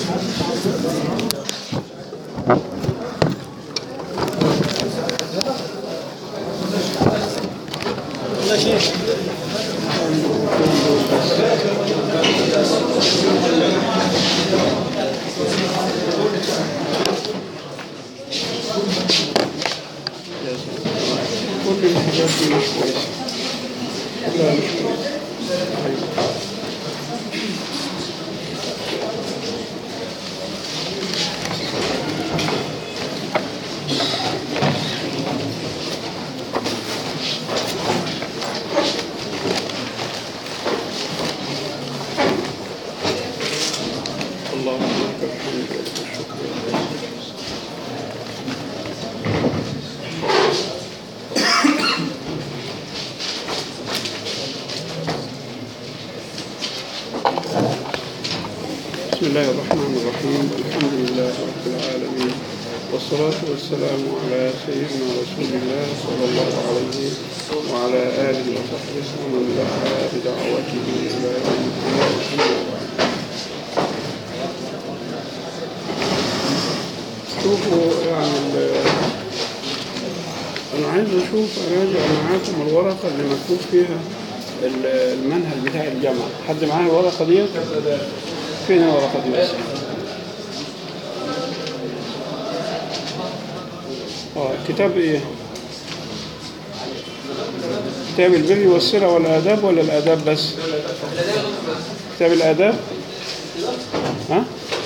يا شيخ كل الحاجات دي مش كويسة كلها مش كويسة اللهم لك الحمد والشكر بسم الله الرحمن الرحيم الحمد لله رب العالمين والصلاة والسلام على سيدنا رسول الله صلى الله عليه وعلى آله وصحبه ومن دعا بدعوته إلى يوم الدين أما بعد. شوفوا يعني ال- أنا عايز أشوف أراجع معاكم الورقة اللي مكتوب فيها ال- المنهج بتاع الجامعة حد معاه الورقة دي؟ فين الورقة دي بس؟ اه كتاب ايه؟ كتاب البر والصلة والآداب ولا الآداب بس؟ كتاب الآداب؟ ها؟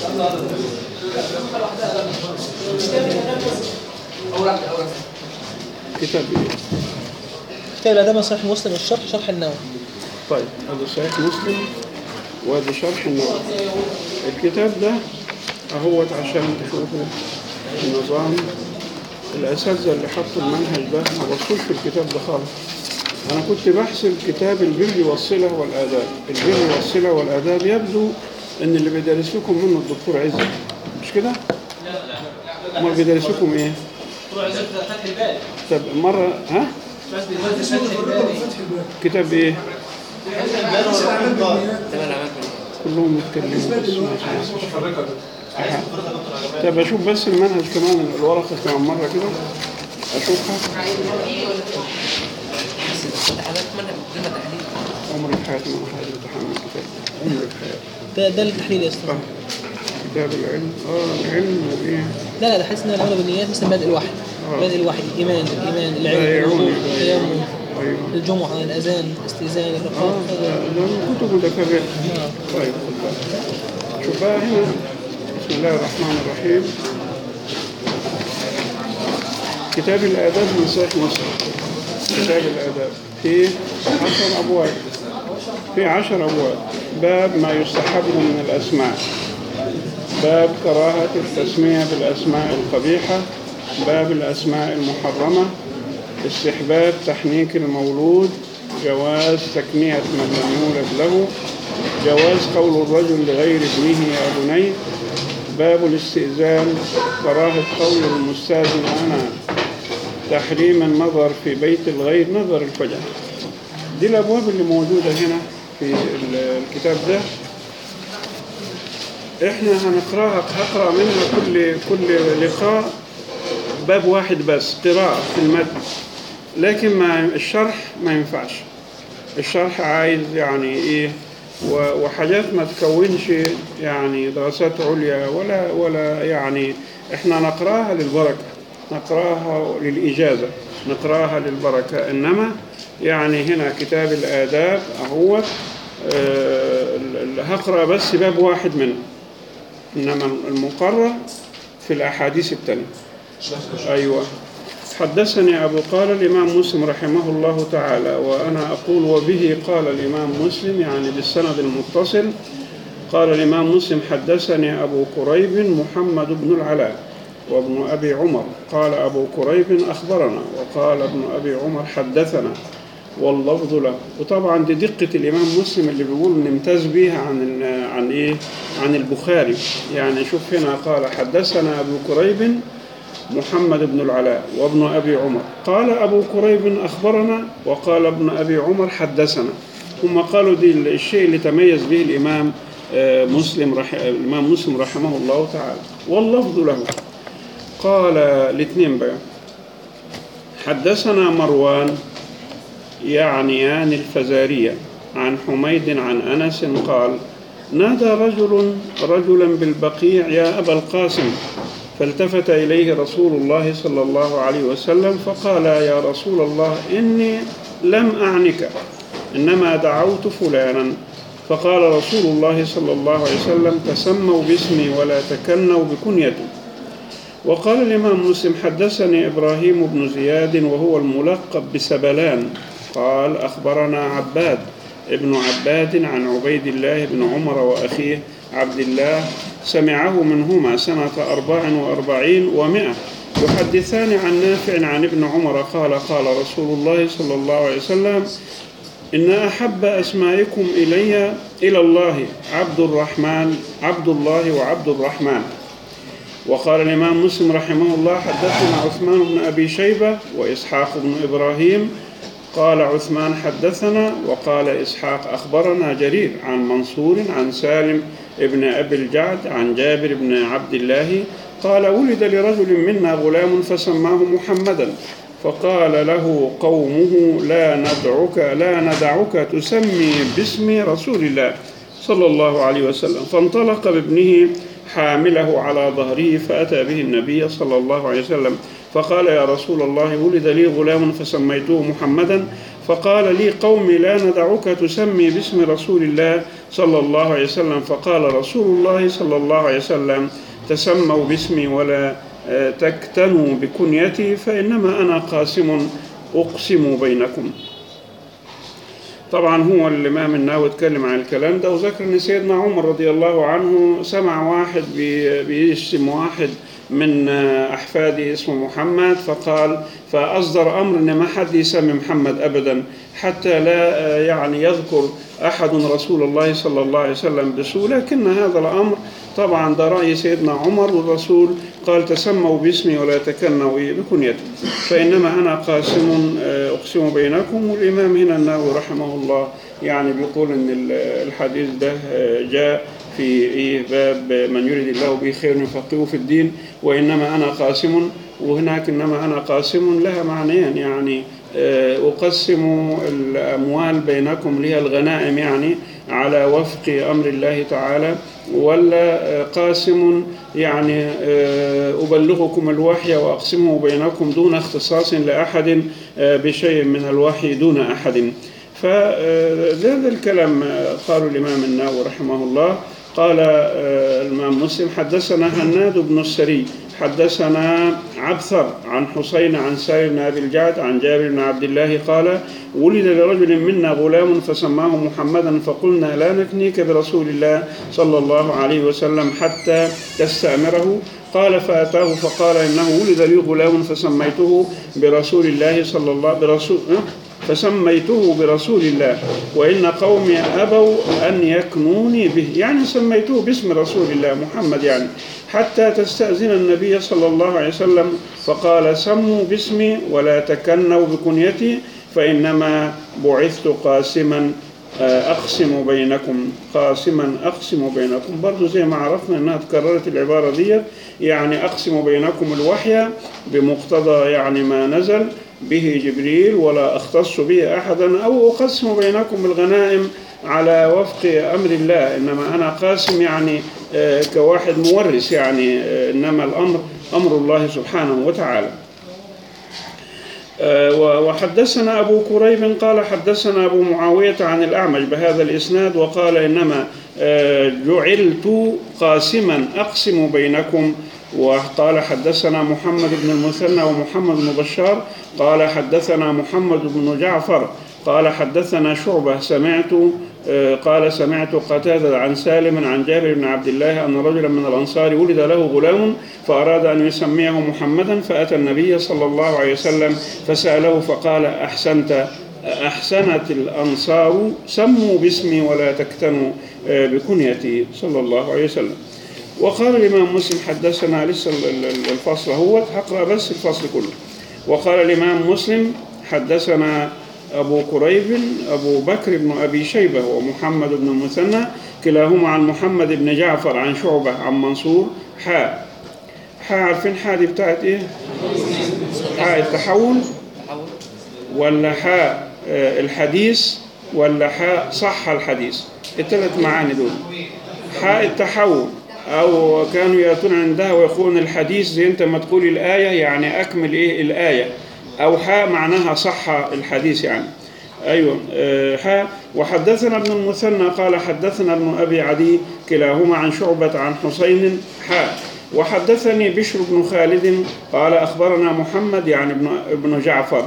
كتاب ايه؟ كتاب الأدب صحيح مسلم الشرح شرح النووي طيب هذا صحيح مسلم وهذا شرح النووي الكتاب ده اهوت عشان تشوفوا النظام الاساتذه اللي حطوا المنهج ده ما بصوش في الكتاب ده خالص انا كنت بحسب كتاب البر والصله والاداب البر والصله والاداب يبدو ان اللي بيدرس لكم منه الدكتور عزت مش كده؟ امال بيدرس لكم ايه؟ فتح الباري طب مره ها؟ بس دلوقتي فتح الباري كتاب ايه؟ تمام كلهم يتكلموا بس ما أها. طب اشوف بس المنهج كمان الورقه كمان مره كده اشوفها عمري في حياتي ما حد يتحمل كتاب عمري في حياتي ده ده التحليل يا استاذ آه. كتاب العلم اه العلم وايه لا لا ده حاسس ان العمل بالنيات مثل بدء الوحي آه. بدء الوحي الايمان الايمان لا العلم يعوني الوضوء التيمم ايوه الجمعه الاذان الاستئذان اه الرقاق ده ده كتب متكرره طيب خد بالك. شوف بقى هنا بسم الله الرحمن الرحيم كتاب الآداب من صحيح مسلم كتاب الآداب في عشر أبواب في عشر أبواب باب ما يستحب من الأسماء باب كراهة التسمية بالأسماء القبيحة باب الأسماء المحرمة استحباب تحنيك المولود جواز تكنية من لم يولد له جواز قول الرجل لغير ابنه يا بني باب الاستئذان كراهة قول المستاذن أنا تحريم النظر في بيت الغير نظر الفجر دي الأبواب اللي موجودة هنا في ال- الكتاب ده احنا هنقراها هقرا منها كل كل لقاء باب واحد بس قراءة في المتن لكن ما الشرح ما ينفعش الشرح عايز يعني ايه و- وحاجات ما تكونش يعني دراسات عليا ولا ولا يعني احنا نقراها للبركة نقراها للإجازة نقراها للبركة إنما يعني هنا كتاب الآداب أهو آه، ال- ال- هقرأ بس باب واحد منه إنما المقرر في الأحاديث التانية أيوة حدثني أبو قال الإمام مسلم رحمه الله تعالى وأنا أقول وبه قال الإمام مسلم يعني بالسند المتصل قال الإمام مسلم حدثني أبو كريب محمد بن العلاء وابن أبي عمر قال أبو كريب أخبرنا وقال ابن أبي عمر حدثنا واللفظ له وطبعا دي دقة الإمام مسلم اللي بيقول نمتاز بيها عن ال- عن إيه عن البخاري يعني شوف هنا قال حدثنا أبو كريب محمد بن العلاء وابن أبي عمر قال أبو كريب أخبرنا وقال ابن أبي عمر حدثنا هم قالوا دي الشيء اللي تميز به الإمام آه، مسلم رح... الإمام مسلم رحمه الله تعالى واللفظ له قال الاثنين بقى حدثنا مروان يعنيان الفزارية عن حميد عن أنس قال نادى رجل رجلا بالبقيع يا أبا القاسم فالتفت إليه رسول الله صلى الله عليه وسلم فقال يا رسول الله إني لم أعنك إنما دعوت فلانا فقال رسول الله صلى الله عليه وسلم تسموا باسمي ولا تكنوا بكنيتي وقال الإمام مسلم حدثني إبراهيم بن زياد وهو الملقب بسبلان قال أخبرنا عباد ابن عباد عن عبيد الله بن عمر وأخيه عبد الله سمعه منهما سنة أربع وأربعين ومائة يحدثان عن نافع عن ابن عمر قال قال رسول الله صلى الله عليه وسلم إن أحب أسمائكم إلي إلى الله عبد الرحمن عبد الله وعبد الرحمن وقال الإمام مسلم رحمه الله حدثنا عثمان بن أبي شيبة وإسحاق بن إبراهيم قال عثمان حدثنا وقال إسحاق أخبرنا جرير عن منصور عن سالم ابن أبي الجعد عن جابر بن عبد الله قال ولد لرجل منا غلام فسماه محمدا فقال له قومه لا ندعك لا ندعك تسمي باسم رسول الله صلى الله عليه وسلم فانطلق بابنه حامله على ظهره فأتى به النبي صلى الله عليه وسلم فقال يا رسول الله ولد لي غلام فسميته محمدا فقال لي قومي لا ندعك تسمي باسم رسول الله صلى الله عليه وسلم فقال رسول الله صلى الله عليه وسلم تسموا باسمي ولا آه، تكتنوا بكنيتي فإنما أنا قاسم أقسم بينكم طبعا هو الإمام النووي اتكلم عن الكلام ده وذكر أن سيدنا عمر رضي الله عنه سمع واحد بي- بيشتم واحد من أحفاده اسمه محمد فقال فأصدر أمر أن ما حد يسمي محمد أبدا حتى لا آه، يعني يذكر أحد رسول الله صلى الله عليه وسلم بسوء لكن هذا الأمر طبعا ده رأي سيدنا عمر والرسول قال تسموا باسمي ولا تكنوا إيه بكنيتي فإنما أنا قاسم آه، أقسم بينكم والإمام هنا النووي رحمه الله يعني بيقول أن ال- الحديث ده آه، جاء في إيه باب من يريد الله به خير يفقهه في الدين وإنما أنا قاسم وهناك إنما أنا قاسم لها معنيين يعني آه، أقسم الأموال بينكم لها الغنائم يعني على وفق أمر الله تعالى ولا آه، قاسم يعني آه، أبلغكم الوحي وأقسمه بينكم دون اختصاص لأحد آه، بشيء من الوحي دون أحد فهذا الكلام آه، قاله الإمام النووي رحمه الله قال آه، الإمام مسلم حدثنا هناد بن السري حدثنا عبثر عن حسين عن سائر بن أبي الجعد عن جابر بن عبد الله قال ولد لرجل منا غلام فسماه محمدا فقلنا لا نكنيك برسول الله صلى الله عليه وسلم حتى تستأمره قال فأتاه فقال إنه ولد لي غلام فسميته برسول الله صلى الله برسول فسميته برسول الله وإن قومي أبوا أن يكنوني به يعني سميته باسم رسول الله محمد يعني حتى تستأذن النبي صلى الله عليه وسلم فقال سموا باسمي ولا تكنوا بكنيتي فإنما بعثت قاسما آه، أقسم بينكم قاسما أقسم بينكم برضو زي ما عرفنا أنها تكررت العبارة دي يعني أقسم بينكم الوحي بمقتضى يعني ما نزل به جبريل ولا أختص به أحدا أو أقسم بينكم الغنائم على وفق أمر الله إنما أنا قاسم يعني آه، كواحد مورث يعني آه، إنما الأمر أمر الله سبحانه وتعالى آه، وحدثنا أبو كريب قال حدثنا أبو معاوية عن الأعمش بهذا الإسناد وقال إنما آه، جعلت قاسما أقسم بينكم وقال حدثنا محمد بن المثنى ومحمد بن بشار قال حدثنا محمد بن جعفر قال حدثنا شعبة سمعت آه، قال سمعت قتادة عن سالم عن جابر بن عبد الله أن رجلا من الأنصار ولد له غلام فأراد أن يسميه محمدا فأتى النبي صلى الله عليه وسلم فسأله فقال أحسنت أحسنت الأنصار سموا باسمي ولا تكتنوا آه، بكنيتي صلى الله عليه وسلم وقال الإمام مسلم حدثنا لسه ال- ال- الفصل هو هقرأ بس الفصل كله وقال الإمام مسلم حدثنا أبو كريب أبو بكر بن أبي شيبة ومحمد بن المثنى كلاهما عن محمد بن جعفر عن شعبة عن منصور حاء حاء عارفين حاء دي بتاعت إيه؟ حاء التحول ولا حاء آه، الحديث ولا حاء صح الحديث الثلاث معاني دول حاء التحول أو كانوا يأتون عندها ويقولون الحديث زي أنت ما تقول الآية يعني أكمل إيه الآية أو حاء معناها صح الحديث يعني أيوة آه، حاء وحدثنا ابن المثنى قال حدثنا ابن أبي عدي كلاهما عن شعبة عن حسين حاء وحدثني بشر بن خالد قال أخبرنا محمد يعني ابن, ابن جعفر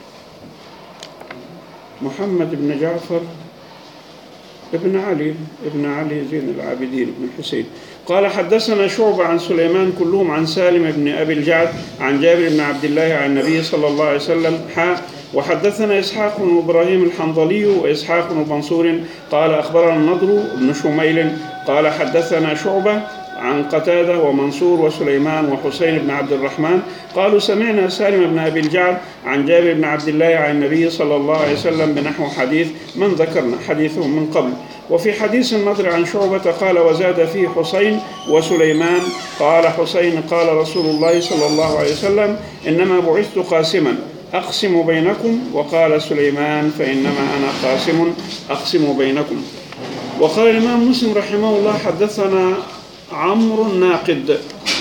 محمد بن جعفر ابن علي ابن علي زين العابدين بن الحسين قال حدثنا شعبة عن سليمان كلهم عن سالم بن أبي الجعد عن جابر بن عبد الله عن النبي صلى الله عليه وسلم حاء وحدثنا إسحاق بن إبراهيم الحنظلي وإسحاق بن منصور قال أخبرنا النضر بن شميل قال حدثنا شعبة عن قتادة ومنصور وسليمان وحسين بن عبد الرحمن قالوا سمعنا سالم بن أبي الجعد عن جابر بن عبد الله عن النبي صلى الله عليه وسلم بنحو حديث من ذكرنا حديثهم من قبل وفي حديث النضر عن شعبة قال وزاد فيه حسين وسليمان قال حسين قال رسول الله صلى الله عليه وسلم إنما بعثت قاسما أقسم بينكم وقال سليمان فإنما أنا قاسم أقسم بينكم وقال الإمام مسلم رحمه الله حدثنا عمرو الناقد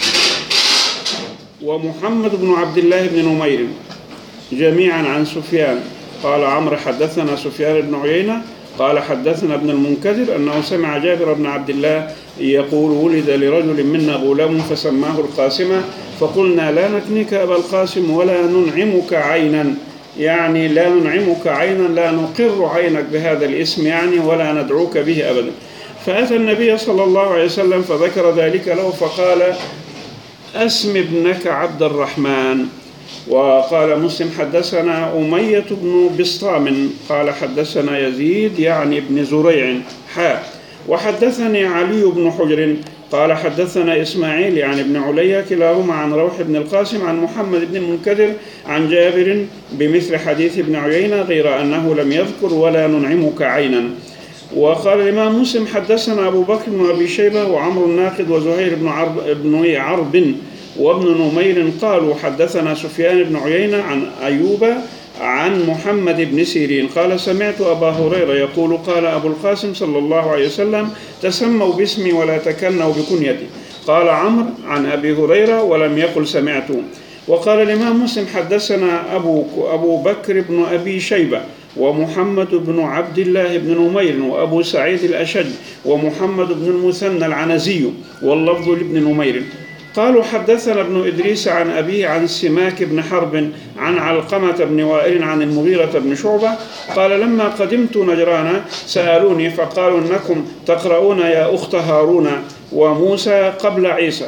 ومحمد بن عبد الله بن نمير جميعا عن سفيان قال عمرو حدثنا سفيان بن عيينة قال حدثنا ابن المنكدر أنه سمع جابر بن عبد الله يقول ولد لرجل منا غلام فسماه القاسمة فقلنا لا نكنيك أبا القاسم ولا ننعمك عينا يعني لا ننعمك عينا لا نقر عينك بهذا الاسم يعني ولا ندعوك به أبدا فأتى النبي صلى الله عليه وسلم فذكر ذلك له فقال أسم ابنك عبد الرحمن وقال مسلم حدثنا أمية بن بسطام قال حدثنا يزيد يعني ابن زريع حاء وحدثني علي بن حجر قال حدثنا إسماعيل يعني ابن عليا كلاهما عن روح بن القاسم عن محمد بن المنكدر عن جابر بمثل حديث ابن عيينة غير أنه لم يذكر ولا ننعمك عينا وقال الإمام مسلم حدثنا أبو بكر بن أبي شيبة وعمر الناقد وزهير بن عرب, بن عرب وابن نمير قالوا حدثنا سفيان بن عيينة عن أيوب عن محمد بن سيرين قال سمعت أبا هريرة يقول قال أبو القاسم صلى الله عليه وسلم تسموا باسمي ولا تكنوا بكنيتي قال عمرو عن أبي هريرة ولم يقل سمعت وقال الإمام مسلم حدثنا أبو, أبو بكر بن أبي شيبة ومحمد بن عبد الله بن نمير وأبو سعيد الأشج ومحمد بن المثنى العنزي واللفظ لابن نمير قالوا حدثنا ابن إدريس عن أبيه عن سماك بن حرب عن علقمة بن وائل عن المغيرة بن شعبة قال لما قدمت نجران سألوني فقالوا إنكم تقرؤون يا أخت هارون وموسى قبل عيسى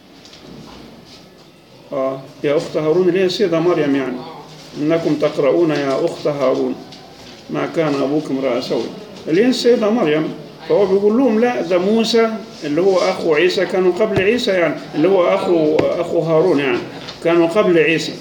آه يا أخت هارون اللي هي السيدة مريم يعني إنكم تقرؤون يا أخت هارون ما كان أبوك امرأ سوء اللي هي السيدة مريم فهو بيقول لهم لا ده موسى اللي هو أخو عيسى كانوا قبل عيسى يعني اللي هو أخو أخو هارون يعني كانوا قبل عيسى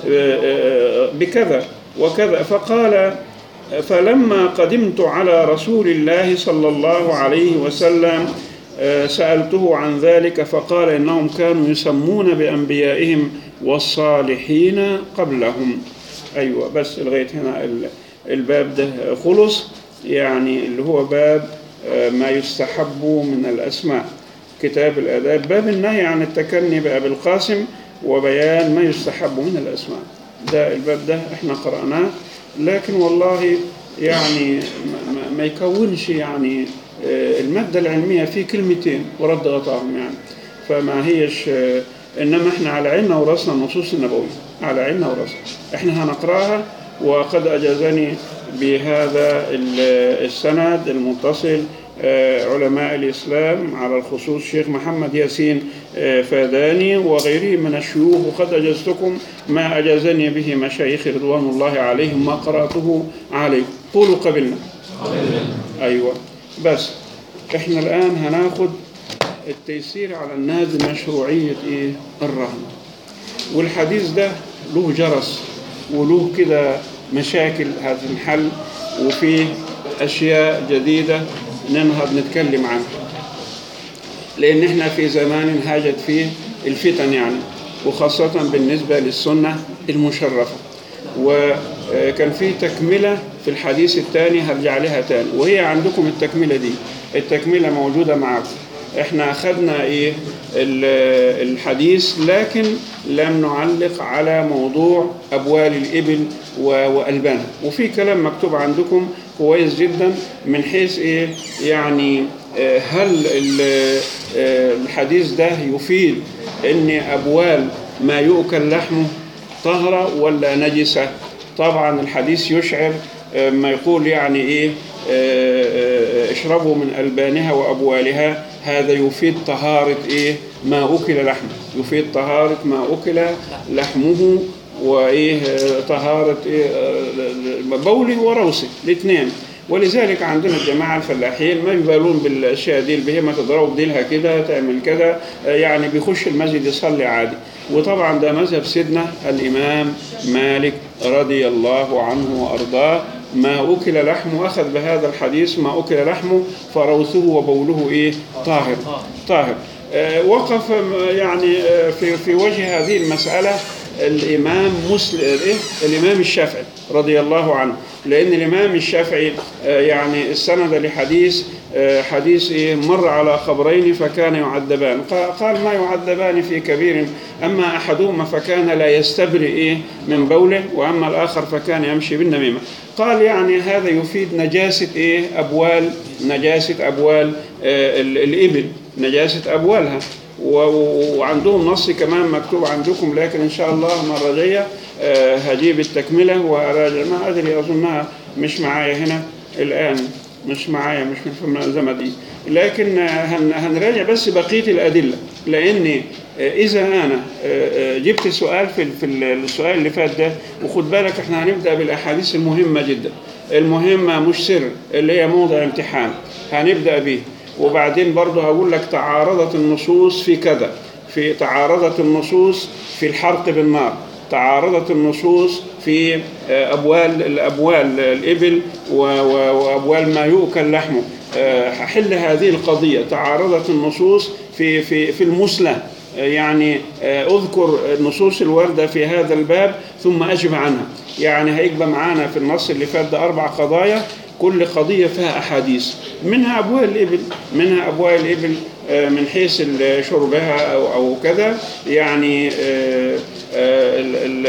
بكذا وكذا فقال فلما قدمت على رسول الله صلى الله عليه وسلم سألته عن ذلك فقال إنهم كانوا يسمون بأنبيائهم والصالحين قبلهم أيوة بس لغاية هنا الباب ده خلص يعني اللي هو باب ما يستحب من الأسماء كتاب الآداب باب النهي عن التكني بأبي القاسم وبيان ما يستحب من الأسماء ده الباب ده احنا قرأناه لكن والله يعني ما يكونش يعني المادة العلمية في كلمتين ورد غطاهم يعني فما هيش إنما احنا على عيننا وراسنا النصوص النبوية على عيننا وراسنا احنا هنقراها وقد أجازني بهذا السند المتصل علماء الإسلام على الخصوص شيخ محمد ياسين فاداني وغيره من الشيوخ وقد أجزتكم ما أجازني به مشايخ رضوان الله عليهم ما قرأته عليكم قولوا قبلنا أيوة بس احنا الآن هناخد التيسير على الناس مشروعية ايه الرهن والحديث ده له جرس وله كده مشاكل هتنحل وفيه أشياء جديدة ننهض نتكلم عنها لأن احنا في زمان هاجت فيه الفتن يعني وخاصة بالنسبة للسنة المشرفة وكان في تكملة في الحديث الثاني هرجع لها تاني وهي عندكم التكملة دي التكملة موجودة معكم احنا أخذنا ايه ال- الحديث لكن لم نعلق على موضوع أبوال الإبل و- وألبانها وفي كلام مكتوب عندكم كويس جدا من حيث ايه يعني آه، هل ال- آه، الحديث ده يفيد ان أبوال ما يؤكل لحمه طهرة ولا نجسة طبعا الحديث يشعر آه، ما يقول يعني ايه آه، آه، اشربوا من ألبانها وأبوالها هذا يفيد طهارة ايه ما أكل لحمه يفيد طهارة ما أكل لحمه وايه آه، طهارة ايه آه، بوله وروسه الاثنين ولذلك عندنا الجماعة الفلاحين ما بيبالون بالأشياء دي البهيمة تضرب بديلها كده تعمل كده آه، يعني بيخش المسجد يصلي عادي وطبعا ده مذهب سيدنا الإمام مالك رضي الله عنه وأرضاه ما أكل لحمه أخذ بهذا الحديث ما أكل لحمه فروثه وبوله إيه طاهر طاهر آه، وقف آه، يعني آه، في في وجه هذه المسألة الإمام مسلم إيه؟ الإمام الشافعي رضي الله عنه لأن الإمام الشافعي آه، يعني استند لحديث آه، حديث إيه مر على قبرين فكان يعذبان قا- قال ما يعذبان في كبير أما أحدهما فكان لا يستبرئ إيه من بوله وأما الآخر فكان يمشي بالنميمة قال يعني هذا يفيد نجاسة إيه أبوال نجاسة أبوال آه، ال- الإبل نجاسة أبوالها و- و- وعندهم نص كمان مكتوب عندكم لكن ان شاء الله المره الجايه آه، هجيب التكمله وراجع ما ادري اظنها مش معايا هنا الان مش معايا مش في الملزمه دي لكن آه، هن- هنراجع بس بقيه الادله لان آه، اذا انا آه، آه، جبت سؤال في في السؤال اللي فات ده وخد بالك احنا هنبدا بالاحاديث المهمه جدا المهمه مش سر اللي هي موضع امتحان هنبدا به وبعدين برضه هقول لك تعارضت النصوص في كذا في تعارضت النصوص في الحرق بالنار تعارضت النصوص في آه، أبوال الأبوال الإبل و- و- وأبوال ما يؤكل لحمه آه، هحل هذه القضية تعارضت النصوص في في في المسلة آه، يعني آه، أذكر النصوص الواردة في هذا الباب ثم أجب عنها يعني هيبقى معانا في النص اللي فات ده أربع قضايا كل قضية فيها أحاديث منها أبوال الإبل منها أبوال الإبل آه، من حيث ال- شربها أو أو كذا يعني آه، آه، ال- ال-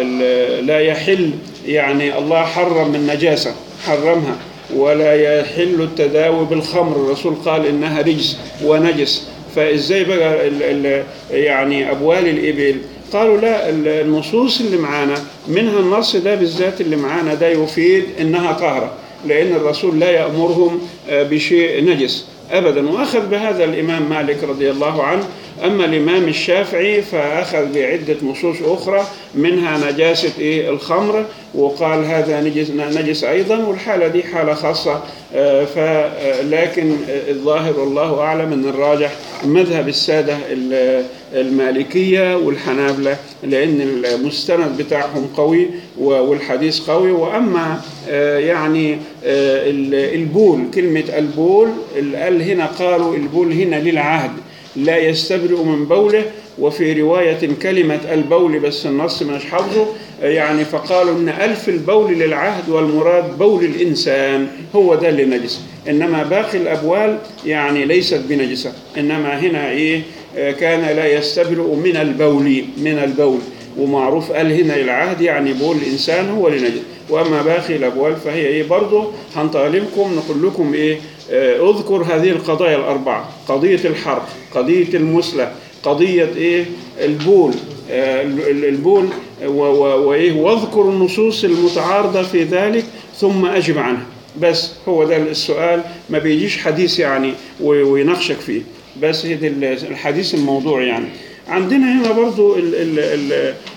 ال- لا يحل يعني الله حرم النجاسة حرمها ولا يحل التداوي بالخمر الرسول قال إنها رجس ونجس فإزاي بقى ال- ال- يعني أبوال الإبل قالوا لا ال- النصوص اللي معانا منها النص ده بالذات اللي معانا ده يفيد إنها طهرة لأن الرسول لا يأمرهم آه، بشيء نجس أبدا وأخذ بهذا الإمام مالك رضي الله عنه أما الإمام الشافعي فأخذ بعدة نصوص أخرى منها نجاسة إيه الخمر وقال هذا نجس, نجس أيضا والحالة دي حالة خاصة آه، ف آه، لكن آه، الظاهر والله أعلم أن الراجح مذهب السادة ال- المالكية والحنابلة لأن المستند بتاعهم قوي و- والحديث قوي وأما آه، يعني آه، ال- البول كلمة البول ال هنا قالوا البول هنا للعهد لا يستبرئ من بوله وفي رواية كلمة البول بس النص مش حافظه يعني فقالوا إن ألف البول للعهد والمراد بول الإنسان هو ده اللي نجس إنما باقي الأبوال يعني ليست بنجسة إنما هنا إيه آه، كان لا يستبرئ من البول من البول ومعروف قال هنا العهد يعني بول الإنسان هو اللي نجس وأما باقي الأبوال فهي إيه برضه هنطالبكم نقول لكم إيه آه، اذكر هذه القضايا الأربعة قضية الحرب قضية المسلة قضية إيه البول آه، ال- ال- البول و- و- وإيه واذكر النصوص المتعارضة في ذلك ثم أجب عنها بس هو ده السؤال ما بيجيش حديث يعني و- ويناقشك فيه بس هي دي ال- الحديث الموضوع يعني عندنا هنا برضو ال ال ال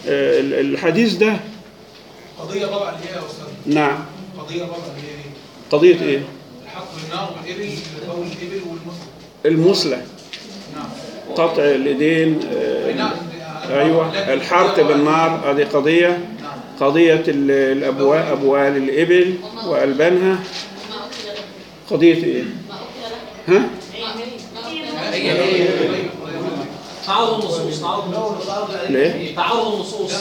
ال الحديث ده قضية رابعة اللي هي يا أستاذ نعم قضية رابعة اللي هي إيه؟ قضية إيه الحق بالنار والإبل بول الإبل والمسلم المسلة نعم قطع اليدين آه، نعم ايوه الحرق بالنار هذه قضيه نعم قضية ال- الأبوال أبوال الإبل وألبانها قضية إيه؟ ها؟ تعارض النصوص تعارض النصوص ليه؟ تعارض النصوص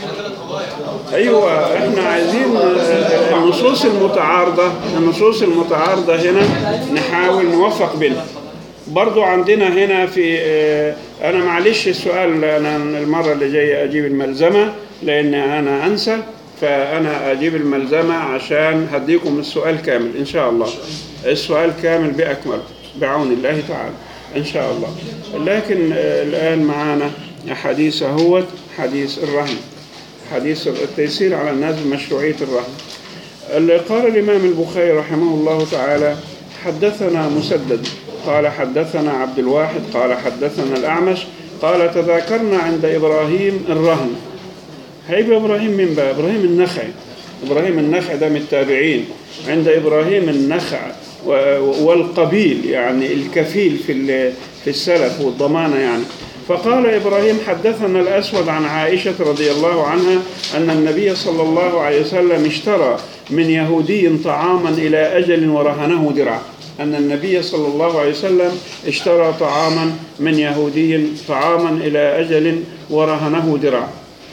ايوه احنا عايزين آه، النصوص المتعارضه النصوص المتعارضه هنا نحاول نوفق بينها برضو عندنا هنا في آه، انا معلش السؤال انا المره اللي جايه اجيب الملزمه لان انا انسى فانا اجيب الملزمه عشان هديكم السؤال كامل ان شاء الله السؤال كامل باكمله بعون الله تعالى ان شاء الله لكن آه، الان معانا حديث هو حديث الرهن حديث التيسير على الناس بمشروعية الرهن اللي قال الإمام البخاري رحمه الله تعالى حدثنا مسدد قال حدثنا عبد الواحد قال حدثنا الأعمش قال تذاكرنا عند إبراهيم الرهن هيبقى إبراهيم من بقى إبراهيم النخعي إبراهيم النخعي ده من التابعين عند إبراهيم النخع و- والقبيل يعني الكفيل في ال- في السلف والضمانة يعني فقال إبراهيم حدثنا الأسود عن عائشة رضي الله عنها أن النبي صلى الله عليه وسلم اشترى من يهودي طعاما إلى أجل ورهنه درع أن النبي صلى الله عليه وسلم اشترى طعاما من يهودي طعاما إلى أجل ورهنه درع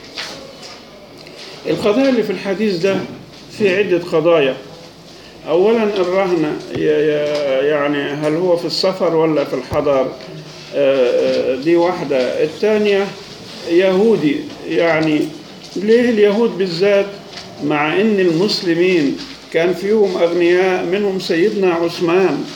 القضايا اللي في الحديث ده في عدة قضايا أولا الرهن ي- ي- يعني هل هو في السفر ولا في الحضر آه، آه، دي واحدة الثانية يهودي يعني ليه اليهود بالذات مع ان المسلمين كان فيهم اغنياء منهم سيدنا عثمان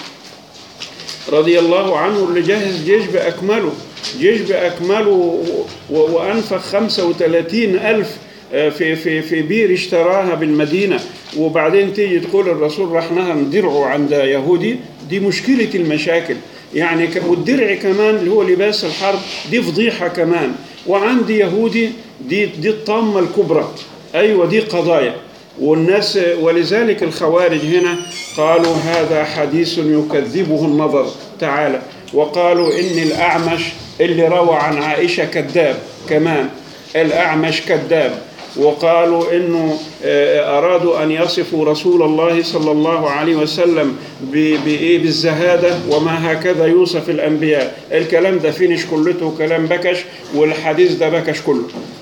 رضي الله عنه اللي جهز جيش بأكمله جيش بأكمله و- و- وأنفق 35 ألف آه، في في في بير اشتراها بالمدينة وبعدين تيجي تقول الرسول راح نهم درعه عند يهودي دي مشكلة المشاكل يعني ك- والدرع كمان اللي هو لباس الحرب دي فضيحة كمان وعندي يهودي دي دي الطامة الكبرى أيوة دي قضايا والناس ولذلك الخوارج هنا قالوا هذا حديث يكذبه النظر تعالى وقالوا إن الأعمش اللي روى عن عائشة كذاب كمان الأعمش كذاب وقالوا انه آه، ارادوا ان يصفوا رسول الله صلى الله عليه وسلم ب- بايه بالزهاده وما هكذا يوصف الانبياء الكلام ده فينش كلته كلام بكش والحديث ده بكش كله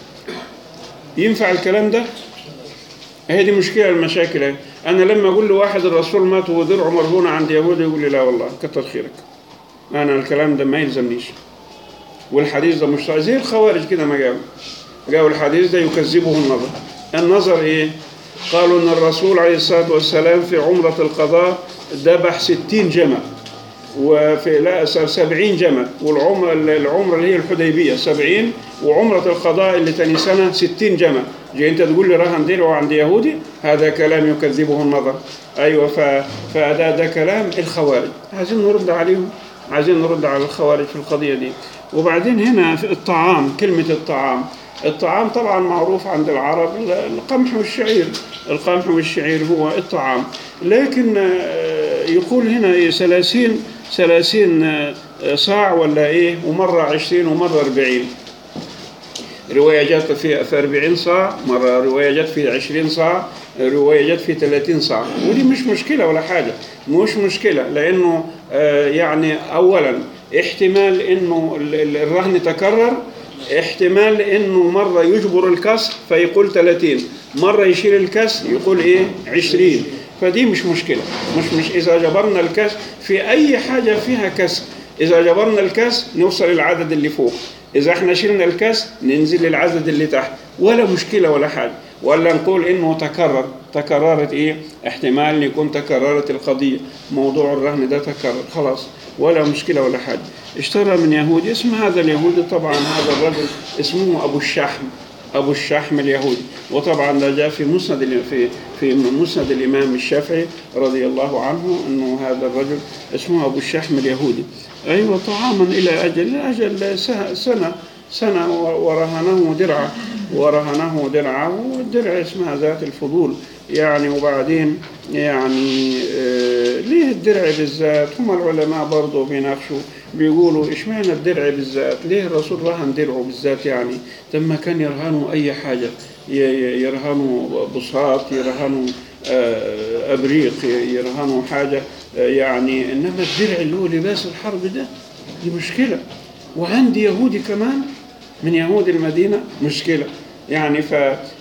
ينفع الكلام ده هي دي مشكله المشاكل اهي انا لما اقول لواحد الرسول مات ودرعه مرهونه عند يهودي يقول لي لا والله كتر خيرك انا الكلام ده ما يلزمنيش والحديث ده مش صحيح زي الخوارج كده ما جابوا جاءوا الحديث ده يكذبه النظر النظر ايه قالوا ان الرسول عليه الصلاه والسلام في عمره القضاء ذبح ستين جمل وفي لا سبعين جمل والعمرة العمرة اللي هي الحديبية سبعين وعمرة القضاء اللي تاني سنة ستين جمل جاي انت تقول لي رهن درعه عند يهودي هذا كلام يكذبه النظر ايوه ف... فده ده كلام الخوارج عايزين نرد عليهم عايزين نرد على الخوارج في القضية دي وبعدين هنا في الطعام كلمة الطعام الطعام طبعا معروف عند العرب القمح والشعير القمح والشعير هو الطعام لكن آه، يقول هنا إيه ثلاثين ثلاثين آه، صاع ولا ايه ومرة عشرين ومرة أربعين رواية جت في في 40 صاع مرة رواية جت في 20 صاع رواية جت في 30 صاع ودي مش مشكلة ولا حاجة مش مشكلة لأنه آه، يعني أولا احتمال إنه ال- ال- الرهن تكرر احتمال إنه مرة يجبر الكسر فيقول 30 مرة يشيل الكسر يقول إيه 20 فدي مش مشكلة مش مش إذا جبرنا الكسر في أي حاجة فيها كسر إذا جبرنا الكسر نوصل للعدد اللي فوق إذا احنا شلنا الكسر ننزل للعدد اللي تحت ولا مشكلة ولا حاجة ولا نقول إنه تكرر تكررت إيه احتمال إن يكون تكررت القضية موضوع الرهن ده تكرر خلاص ولا مشكلة ولا حاجة اشترى من يهودي اسم هذا اليهودي طبعا هذا الرجل اسمه أبو الشحم أبو الشحم اليهودي وطبعا ده جاء في مسند ال- في في مسند الإمام الشافعي رضي الله عنه أنه هذا الرجل اسمه أبو الشحم اليهودي أيوة طعاما إلى أجل أجل سه- سنة سنة و- ورهنه درعا ورهنه درعا والدرع اسمها ذات الفضول يعني وبعدين يعني آه، ليه الدرع بالذات هم العلماء برضه بيناقشوا بيقولوا اشمعنى الدرع بالذات ليه الرسول رهن درعه بالذات يعني لما كان يرهنوا اي حاجه ي- ي- يرهنوا بساط يرهنوا آه، ابريق يرهنوا حاجه آه، يعني انما الدرع اللي هو لباس الحرب ده دي مشكله وعندي يهودي كمان من يهود المدينه مشكله يعني ف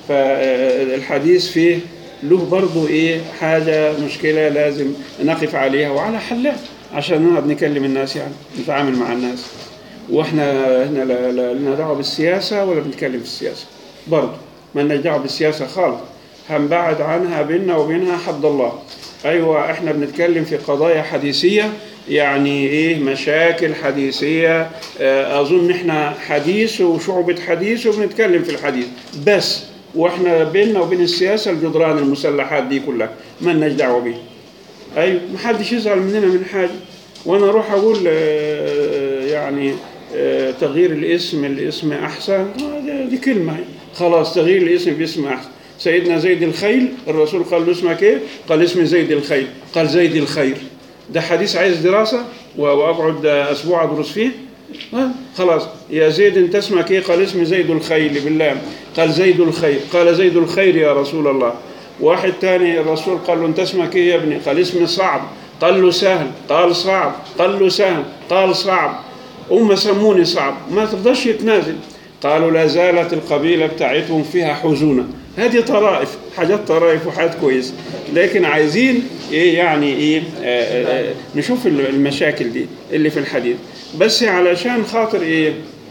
فالحديث فيه له برضه ايه حاجه مشكله لازم نقف عليها وعلى حلها عشان نقعد نكلم الناس يعني نتعامل مع الناس واحنا هنا لا لا لنا دعوه بالسياسه ولا بنتكلم في السياسه برضه ما لناش دعوه بالسياسه خالص هنبعد عنها بيننا وبينها حد الله ايوه احنا بنتكلم في قضايا حديثيه يعني ايه مشاكل حديثيه آه، اظن احنا حديث وشعبه حديث وبنتكلم في الحديث بس واحنا بيننا وبين السياسه الجدران المسلحات دي كلها ما لناش دعوه بيها ايوه محدش يزعل مننا من حاجه وانا اروح اقول آه، يعني آه، تغيير الاسم الاسم احسن آه، دي- دي كلمه خلاص تغيير الاسم باسم احسن سيدنا زيد الخيل الرسول قال له اسمك ايه؟ قال اسمي زيد الخيل قال زيد الخير ده حديث عايز دراسه و- واقعد اسبوع ادرس فيه آه، خلاص يا زيد انت اسمك ايه؟ قال اسمي زيد الخيل بالله قال زيد الخير قال زيد الخير يا رسول الله واحد تاني الرسول قال له انت اسمك ايه يا ابني؟ قال اسمي صعب قال له سهل قال صعب قال له سهل قال صعب هم سموني صعب ما تقدرش يتنازل قالوا لا زالت القبيلة بتاعتهم فيها حزونة هذه طرائف حاجات طرائف وحاجات كويس لكن عايزين ايه يعني ايه آه آه آه، نشوف المشاكل دي اللي في الحديث بس علشان خاطر ايه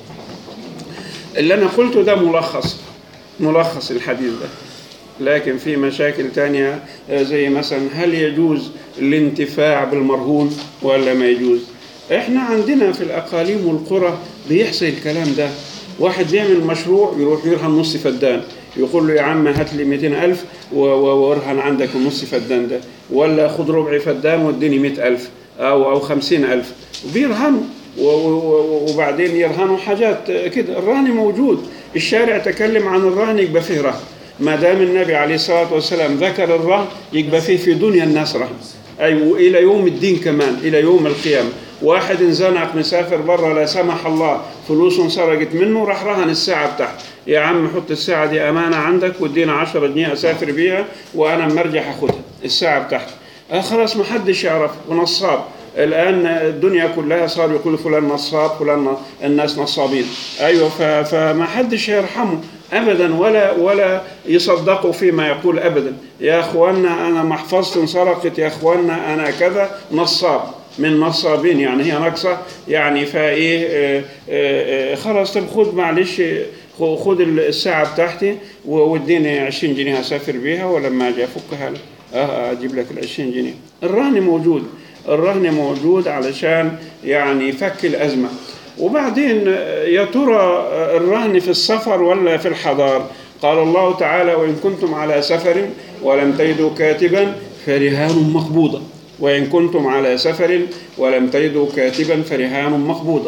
اللي انا قلته ده ملخص ملخص الحديث ده لكن في مشاكل تانية آه، زي مثلا هل يجوز الانتفاع بالمرهون ولا ما يجوز احنا عندنا في الاقاليم والقرى بيحصل الكلام ده واحد بيعمل مشروع يروح يرهن نص فدان يقول له يا عم هات لي 200000 و- و- وارهن عندك النص فدان ده ولا خد ربع فدان واديني 100000 او او 50000 وبيرهنوا و- و- وبعدين يرهنوا حاجات كده الرهن موجود الشارع تكلم عن الرهن يبقى فيه رهن ما دام النبي عليه الصلاة والسلام ذكر الرهن يبقى فيه في دنيا الناس رهن أي وإلى يوم الدين كمان إلى يوم القيامة واحد انزنق مسافر بره لا سمح الله فلوس انسرقت منه راح رهن الساعة بتاعته يا عم حط الساعة دي أمانة عندك وادينا 10 جنيه أسافر بيها وأنا مرجع أخدها الساعة بتاعتي آه خلاص ما حدش يعرف ونصاب الان الدنيا كلها صار يقول فلان نصاب فلان ن- الناس نصابين ايوه ف- فما حدش يرحمه ابدا ولا ولا يصدقوا فيما يقول ابدا يا اخوانا انا محفظتي انسرقت يا اخوانا انا كذا نصاب من نصابين يعني هي ناقصه يعني فايه آه، آه، آه، خلاص طب خد معلش خ- خد الساعه بتاعتي و- واديني 20 جنيه اسافر بيها ولما اجي افكها لك اه اجيب لك ال 20 جنيه الرهن موجود الرهن موجود علشان يعني يفك الازمه وبعدين آه، يا ترى آه، الرهن في السفر ولا في الحضار قال الله تعالى وان كنتم على سفر ولم تجدوا كاتبا فرهان مقبوضه وإن كنتم على سفر ولم تجدوا كاتبا فرهان مقبوضة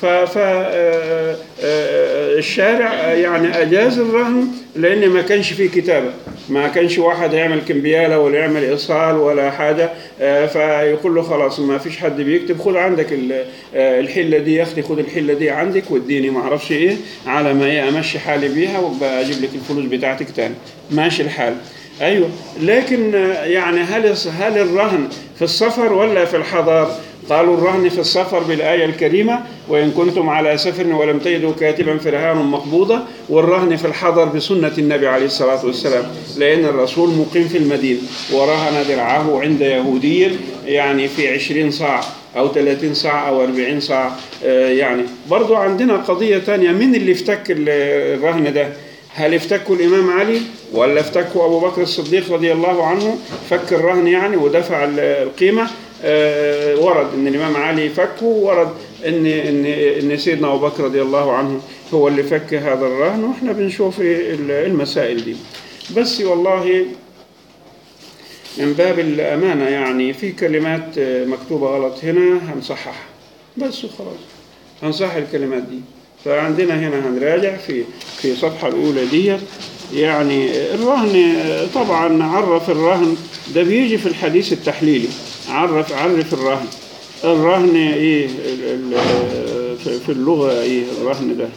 فالشارع يعني أجاز الرهن لأن ما كانش فيه كتابة ما كانش واحد يعمل كمبيالة ولا يعمل إيصال ولا حاجة آه، فيقول له خلاص ما فيش حد بيكتب خد عندك ال- آه، الحلة دي يا أختي خد الحلة دي عندك واديني ما أعرفش إيه على ما إيه أمشي حالي بيها وابقى أجيب لك الفلوس بتاعتك تاني ماشي الحال ايوه لكن آه، يعني هل هل الرهن في السفر ولا في الحضار؟ قالوا الرهن في السفر بالآية الكريمة وإن كنتم على سفر ولم تجدوا كاتبا فرهان مقبوضة والرهن في الحضر بسنة النبي عليه الصلاة والسلام لأن الرسول مقيم في المدينة ورهن درعه عند يهودي يعني في عشرين صاع أو 30 صاع أو 40 صاع آه، يعني برضو عندنا قضية تانية من اللي افتك ال- الرهن ده هل افتكوا الإمام علي ولا افتكوا أبو بكر الصديق رضي الله عنه فك الرهن يعني ودفع ال- القيمة آه، ورد ان الامام علي فكه ورد ان ان ان سيدنا ابو بكر رضي الله عنه هو اللي فك هذا الرهن واحنا بنشوف ال- المسائل دي بس والله من باب الامانه يعني في كلمات آه، مكتوبه غلط هنا هنصححها بس وخلاص هنصحح الكلمات دي فعندنا هنا هنراجع في في الصفحه الاولى ديت يعني الرهن آه، طبعا عرف الرهن ده بيجي في الحديث التحليلي عرف عرف الرهن الرهن ايه ال- ال- في- في اللغة ايه الرهن ده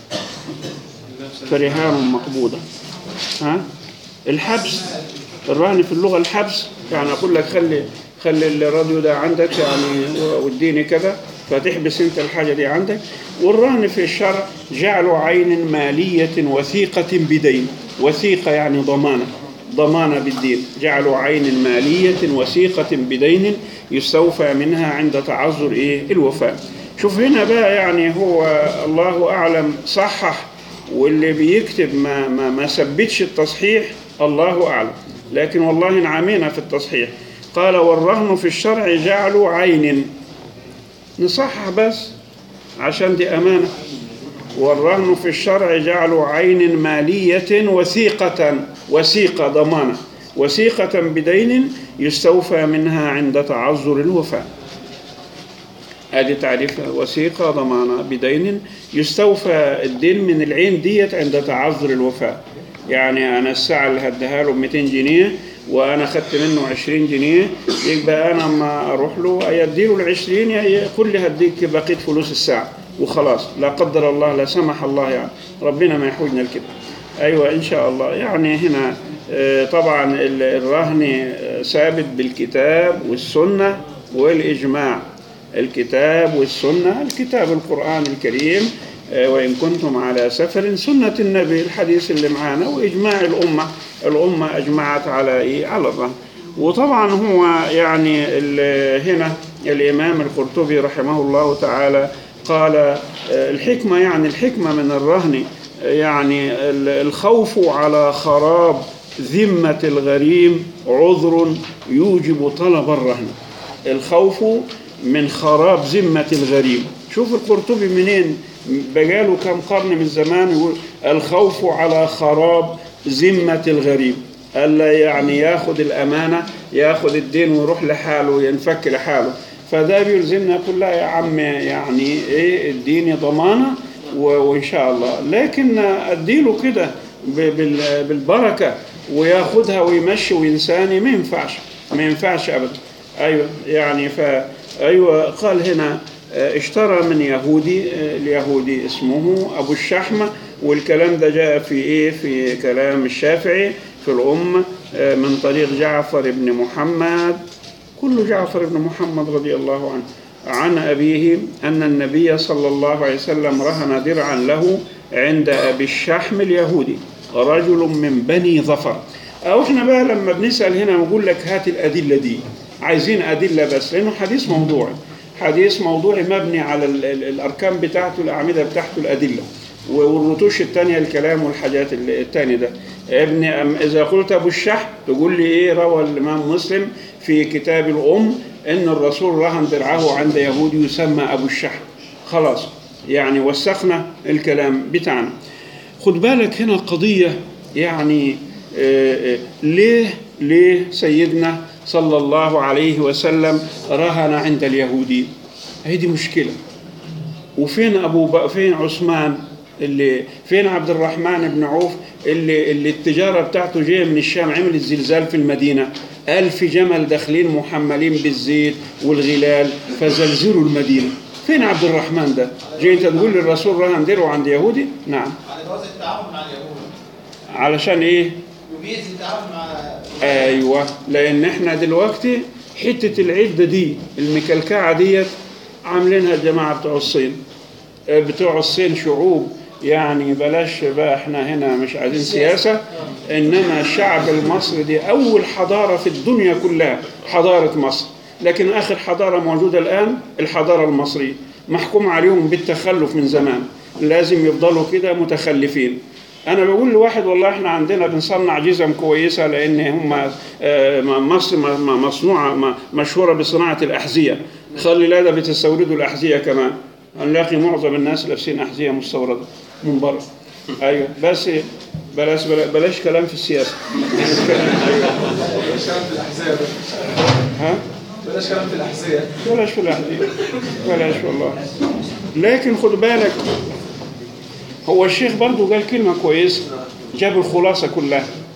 فرهان مقبوضة ها الحبس الرهن في اللغة الحبس يعني أقول لك خلي خلي الراديو ده عندك يعني واديني كذا فتحبس انت الحاجة دي عندك والرهن في الشرع جعل عين مالية وثيقة بدين وثيقة يعني ضمانة ضمانة بالدين جعل عين مالية وثيقة بدين يستوفى منها عند تعذر ايه الوفاء شوف هنا بقى يعني هو الله أعلم صحح واللي بيكتب ما ما ما ثبتش التصحيح الله اعلم لكن والله نعمينا في التصحيح قال والرهن في الشرع جعل عين نصحح بس عشان دي امانه والرهن في الشرع جعل عين ماليه وثيقه وثيقه ضمانه وثيقه بدين يستوفى منها عند تعذر الوفاء ادي تعريفها وثيقه ضمانه بدين يستوفى الدين من العين ديت عند تعذر الوفاء يعني انا الساعه اللي هديها له 200 جنيه وانا خدت منه 20 جنيه يبقى انا اما اروح له يديله ال 20 يقول لي هديك بقيه فلوس الساعه وخلاص لا قدر الله لا سمح الله يعني ربنا ما يحوجنا لكده ايوه ان شاء الله يعني هنا آه، طبعا ال- الرهن آه، ثابت بالكتاب والسنه والاجماع الكتاب والسنة الكتاب القرآن الكريم آه، وإن كنتم على سفر سنة النبي الحديث اللي معانا وإجماع الأمة الأمة أجمعت على إيه على الرهن وطبعا هو يعني ال- هنا الإمام القرطبي رحمه الله تعالى قال آه، الحكمة يعني الحكمة من الرهن آه، يعني ال- الخوف على خراب ذمة الغريم عذر يوجب طلب الرهن الخوف من خراب ذمة الغريم شوف القرطبي منين بقاله كم قرن من زمان يقول الخوف على خراب ذمة الغريم ألا يعني ياخد الأمانة ياخد الدين ويروح لحاله ينفك لحاله فده بيلزمنا كلها يا عم يعني ايه اديني ضمانة و- وإن شاء الله لكن أديله كده ب- بال- بالبركة وياخدها ويمشي وينساني ما ينفعش ما ينفعش أبدا أيوة يعني ف أيوة قال هنا آه، اشترى من يهودي آه، اليهودي اسمه أبو الشحمة والكلام ده جاء في إيه في كلام الشافعي في الأم آه، من طريق جعفر بن محمد كل جعفر بن محمد رضي الله عنه عن أبيه أن النبي صلى الله عليه وسلم رهن درعا له عند أبي الشحم اليهودي رجل من بني ظفر أو إحنا بقى لما بنسأل هنا نقول لك هات الأدلة دي عايزين أدلة بس لأنه حديث موضوعي حديث موضوعي مبني على ال- ال- الأركان بتاعته الأعمدة بتاعته الأدلة والرتوش الثانية الكلام والحاجات ال- التاني ده ابن أم إذا قلت أبو الشح تقول لي إيه روى الإمام مسلم في كتاب الأم إن الرسول رهن درعه عند يهودي يسمى أبو الشح خلاص يعني وسخنا الكلام بتاعنا خد بالك هنا قضية يعني آه، آه، ليه ليه سيدنا صلى الله عليه وسلم رهن عند اليهودي هذه مشكلة وفين ابو ب... فين عثمان اللي فين عبد الرحمن بن عوف اللي اللي التجاره بتاعته جايه من الشام عمل الزلزال في المدينه ألف جمل داخلين محملين بالزيت والغلال فزلزلوا المدينه فين عبد الرحمن ده جاي انت تقول للرسول رهن ديره عند يهودي نعم على جواز التعاون مع اليهود علشان ايه يجيز التعاون مع ايوه لان احنا دلوقتي حته العده دي المكلكعه ديت عاملينها الجماعه بتوع الصين آه، بتوع الصين شعوب يعني بلاش بقى احنا هنا مش عايزين سياسه انما الشعب المصري دي اول حضاره في الدنيا كلها حضاره مصر لكن اخر حضاره موجوده الان الحضاره المصريه محكوم عليهم بالتخلف من زمان لازم يفضلوا كده متخلفين انا بقول لواحد والله احنا عندنا بنصنع جزم كويسه لان هم آه، مصر م- م- مصنوعه م- مشهوره بصناعه الاحذيه خلي لا ده بتستوردوا الاحذيه كمان هنلاقي معظم الناس لابسين احذيه مستورده من بره ايوه بس بلاش بلاش كلام في السياسه بلاش كلام في الاحزاب ها بلاش كلام في الاحزاب بلاش في الأحذية بلاش والله لكن خد بالك هو الشيخ برضو قال كلمة كويسة جاب الخلاصة كلها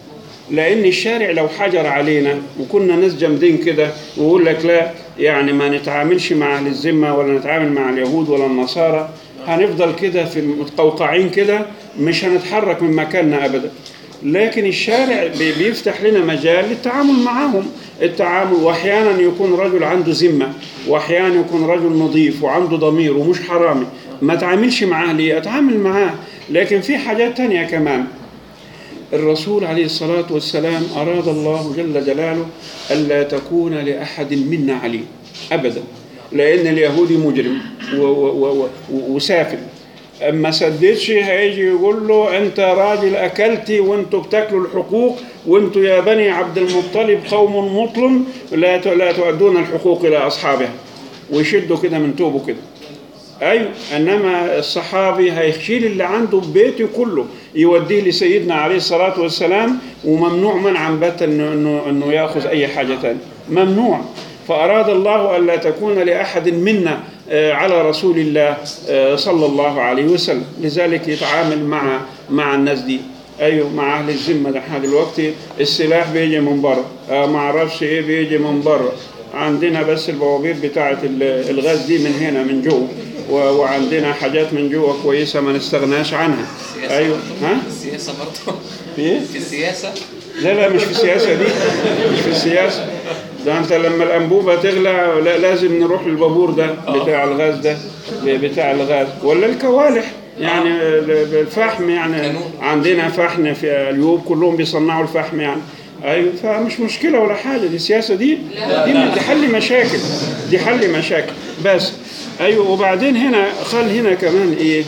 لان الشارع لو حجر علينا وكنا ناس جامدين كده ويقول لك لا يعني ما نتعاملش مع اهل الذمه ولا نتعامل مع اليهود ولا النصارى هنفضل كده في متقوقعين كده مش هنتحرك من مكاننا ابدا لكن الشارع بي- بيفتح لنا مجال للتعامل معهم التعامل واحيانا يكون رجل عنده ذمه واحيانا يكون رجل نظيف وعنده ضمير ومش حرامي ما اتعاملش معاه ليه اتعامل معاه لكن في حاجات تانية كمان الرسول عليه الصلاة والسلام أراد الله جل جلاله ألا تكون لأحد منا عليه أبدا لأن اليهودي مجرم و- و- و- و- وسافل أما سددش هيجي يقول له أنت راجل أكلتي وأنتوا بتاكلوا الحقوق وأنتوا يا بني عبد المطلب قوم مطلم لا ت- لا تؤدون الحقوق إلى أصحابها ويشدوا كده من توبه كده ايوه انما الصحابي هيشيل اللي عنده ببيته كله يوديه لسيدنا عليه الصلاه والسلام وممنوع منعا باتا انه انه انه ياخذ اي حاجه ثانيه ممنوع فاراد الله الا تكون لاحد منا آه، على رسول الله آه، صلى الله عليه وسلم لذلك يتعامل مع مع الناس دي ايوه مع اهل الذمه ده احنا دلوقتي السلاح بيجي من بره آه ما اعرفش ايه بيجي من بره عندنا بس البوابير بتاعه ال- الغاز دي من هنا من جوه و- وعندنا حاجات من جوه كويسه ما نستغناش عنها ايوه ها السياسة برضه في ايه في السياسة لا لا مش في السياسه دي مش في السياسه ده انت لما الانبوبه تغلى لا لازم نروح للبابور ده بتاع الغاز ده بتاع الغاز ولا الكوالح يعني الفحم يعني عندنا فحم في اليوب كلهم بيصنعوا الفحم يعني ايوه فمش مشكله ولا حاجه دي السياسه دي دي, دي حل مشاكل دي حل مشاكل بس ايوه وبعدين هنا خل هنا كمان ايه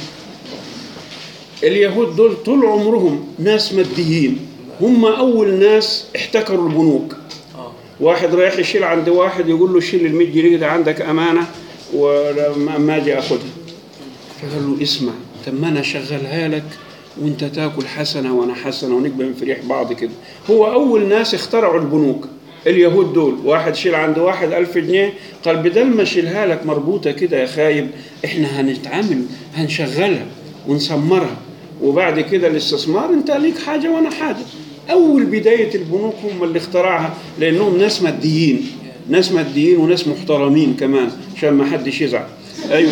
اليهود دول طول عمرهم ناس ماديين هم اول ناس احتكروا البنوك واحد رايح يشيل عند واحد يقول له شيل ال 100 جنيه ده عندك امانه ولما ما اجي اخدها فقال له اسمع طب ما انا اشغلها لك وانت تاكل حسنه وانا حسنه ونبقى نفرح بعض كده هو اول ناس اخترعوا البنوك اليهود دول واحد شيل عند واحد ألف جنيه قال بدل ما اشيلها لك مربوطه كده يا خايب احنا هنتعامل هنشغلها ونسمرها وبعد كده الاستثمار انت ليك حاجه وانا حاجه اول بدايه البنوك هم اللي اخترعها لانهم ناس ماديين ناس ماديين وناس محترمين كمان عشان ما حدش يزعل ايوه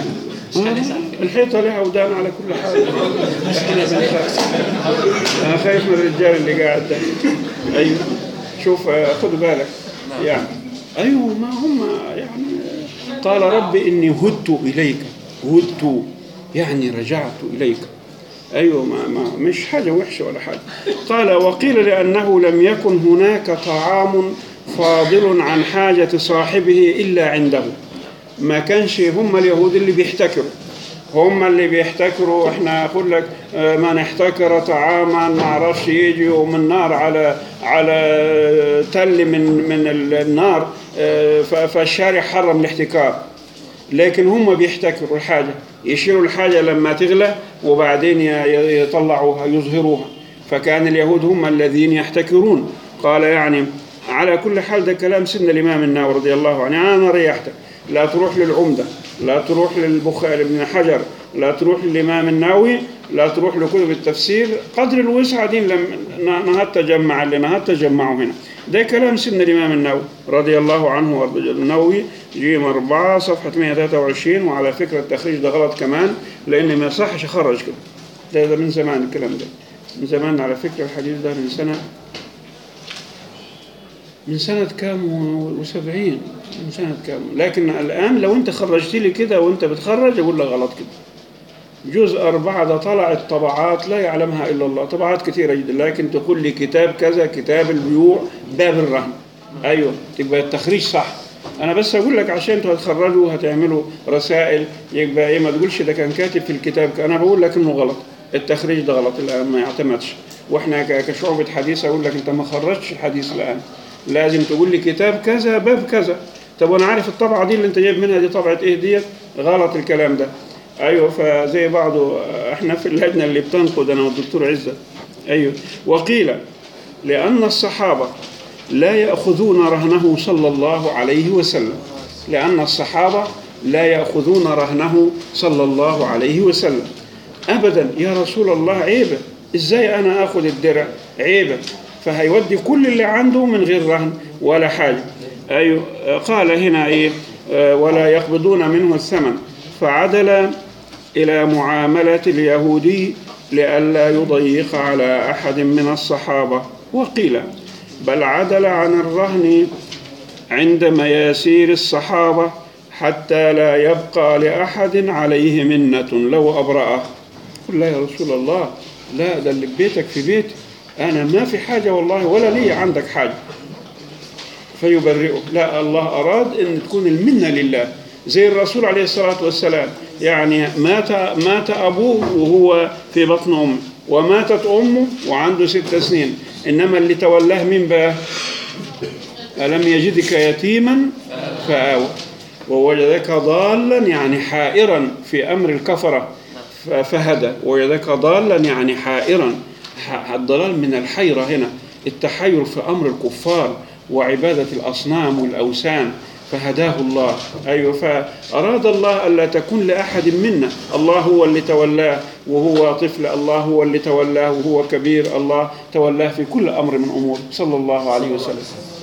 الحيطه لها ودان على كل حال احنا بنخاف انا خايف من الرجال اللي قاعد ده ايوه شوف آه، خد بالك يعني ايوه ما هم يعني قال رب اني هدت اليك هدت يعني رجعت اليك ايوه ما, ما مش حاجه وحشه ولا حاجه قال وقيل لانه لم يكن هناك طعام فاضل عن حاجه صاحبه الا عنده ما كانش هم اليهود اللي بيحتكروا هم اللي بيحتكروا احنا اقول لك آه، من احتكر طعاما ما اعرفش يجي ومن نار على على تل من من النار آه، ف- فالشارع حرم الاحتكار لكن هم بيحتكروا الحاجة يشيلوا الحاجة لما تغلى وبعدين ي- ي- يطلعوها يظهروها فكان اليهود هم الذين يحتكرون قال يعني على كل حال ده كلام سيدنا الإمام النووي رضي الله عنه أنا ريحتك لا تروح للعمدة لا تروح للبخاري بن حجر لا تروح للإمام النووي لا تروح لكتب التفسير قدر الوسع دي لم نهت تجمع اللي نهت تجمعوا هنا ده كلام سيدنا الإمام النووي رضي الله عنه وارضى النووي جيم 4 صفحة 123 وعلى فكرة التخريج ده غلط كمان لأن ما يصحش أخرج كده ده, ده من زمان الكلام ده من زمان على فكرة الحديث ده من سنة من سنة كام و- وسبعين من سنة كام لكن الآن لو أنت خرجت لي كده وأنت بتخرج أقول لك غلط كده جزء أربعة ده طلعت طبعات لا يعلمها إلا الله طبعات كثيرة جدا لكن تقول لي كتاب كذا كتاب البيوع باب الرهن أيوه تبقى التخريج صح أنا بس أقول لك عشان أنتوا هتخرجوا هتعملوا رسائل يبقى إيه ما تقولش ده كان كاتب في الكتاب أنا بقول لك إنه غلط التخريج ده غلط الآن ما يعتمدش وإحنا ك- كشعوبة حديث أقول لك أنت ما خرجتش الحديث الآن لازم تقول لي كتاب كذا باب كذا طب وانا عارف الطبعه دي اللي انت جايب منها دي طبعه ايه ديت غلط الكلام ده ايوه فزي بعضه احنا في اللجنه اللي بتنقد انا والدكتور عزت ايوه وقيل لان الصحابه لا ياخذون رهنه صلى الله عليه وسلم لان الصحابه لا ياخذون رهنه صلى الله عليه وسلم ابدا يا رسول الله عيبه ازاي انا اخذ الدرع عيبه فهيودي كل اللي عنده من غير رهن ولا حاجة أيوة قال هنا إيه آه، ولا يقبضون منه الثمن فعدل إلى معاملة اليهودي لئلا يضيق على أحد من الصحابة وقيل بل عدل عن الرهن عند مياسير الصحابة حتى لا يبقى لأحد عليه منة لو أبرأه قل لا يا رسول الله لا ده اللي في بيتك في بيتي أنا ما في حاجة والله ولا لي عندك حاجة فيبرئه لا الله أراد أن تكون المنة لله زي الرسول عليه الصلاة والسلام يعني مات مات أبوه وهو في بطن أمه وماتت أمه وعنده ست سنين إنما اللي تولاه مين بقى ألم يجدك يتيما فآوى ووجدك ضالا يعني حائرا في أمر الكفرة ف- فهدى ووجدك ضالا يعني حائرا ح- الضلال من الحيرة هنا التحير في أمر الكفار وعبادة الأصنام والأوثان فهداه الله أيوة فأراد الله ألا تكون لأحد منا الله هو اللي تولاه وهو طفل الله هو اللي تولاه وهو كبير الله تولاه في كل أمر من أمور صلى الله عليه وسلم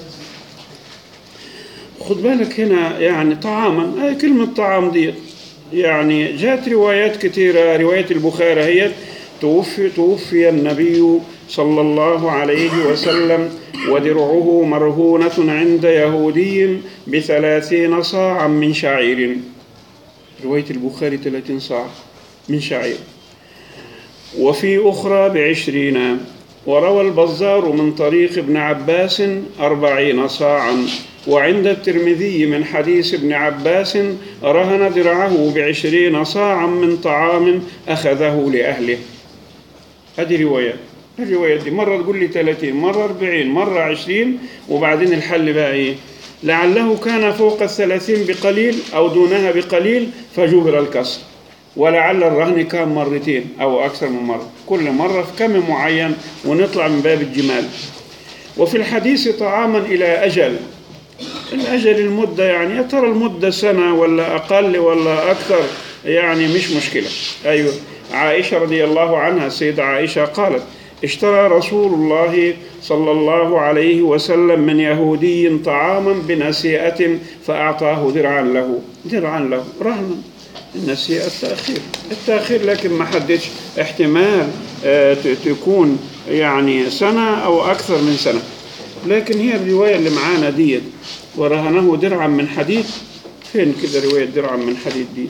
خد بالك هنا يعني طعاما أي كلمة طعام دي يعني جاءت روايات كثيرة رواية البخاري هي توفي, توفي النبي صلى الله عليه وسلم ودرعه مرهونة عند يهودي بثلاثين صاعا من شعير رواية البخاري ثلاثين صاع من شعير وفي أخرى بعشرين وروى البزار من طريق ابن عباس أربعين صاعا وعند الترمذي من حديث ابن عباس رهن درعه بعشرين صاعا من طعام أخذه لأهله هذه روايات الروايات دي مرة تقول لي 30 مرة 40 مرة 20 وبعدين الحل بقى إيه لعله كان فوق الثلاثين بقليل أو دونها بقليل فجبر الكسر ولعل الرهن كان مرتين أو أكثر من مرة كل مرة في كم معين ونطلع من باب الجمال وفي الحديث طعاما إلى أجل الأجل المدة يعني يا ترى المدة سنة ولا أقل ولا أكثر يعني مش مشكلة أيوة عائشة رضي الله عنها السيدة عائشة قالت اشترى رسول الله صلى الله عليه وسلم من يهودي طعاما بنسيئة فأعطاه درعا له درعا له رهنا النسيئة التأخير التأخير لكن ما حددش احتمال آه، ت- تكون يعني سنة أو أكثر من سنة لكن هي الرواية اللي معانا ديت ورهنه درعا من حديد فين كده رواية درعا من حديد دي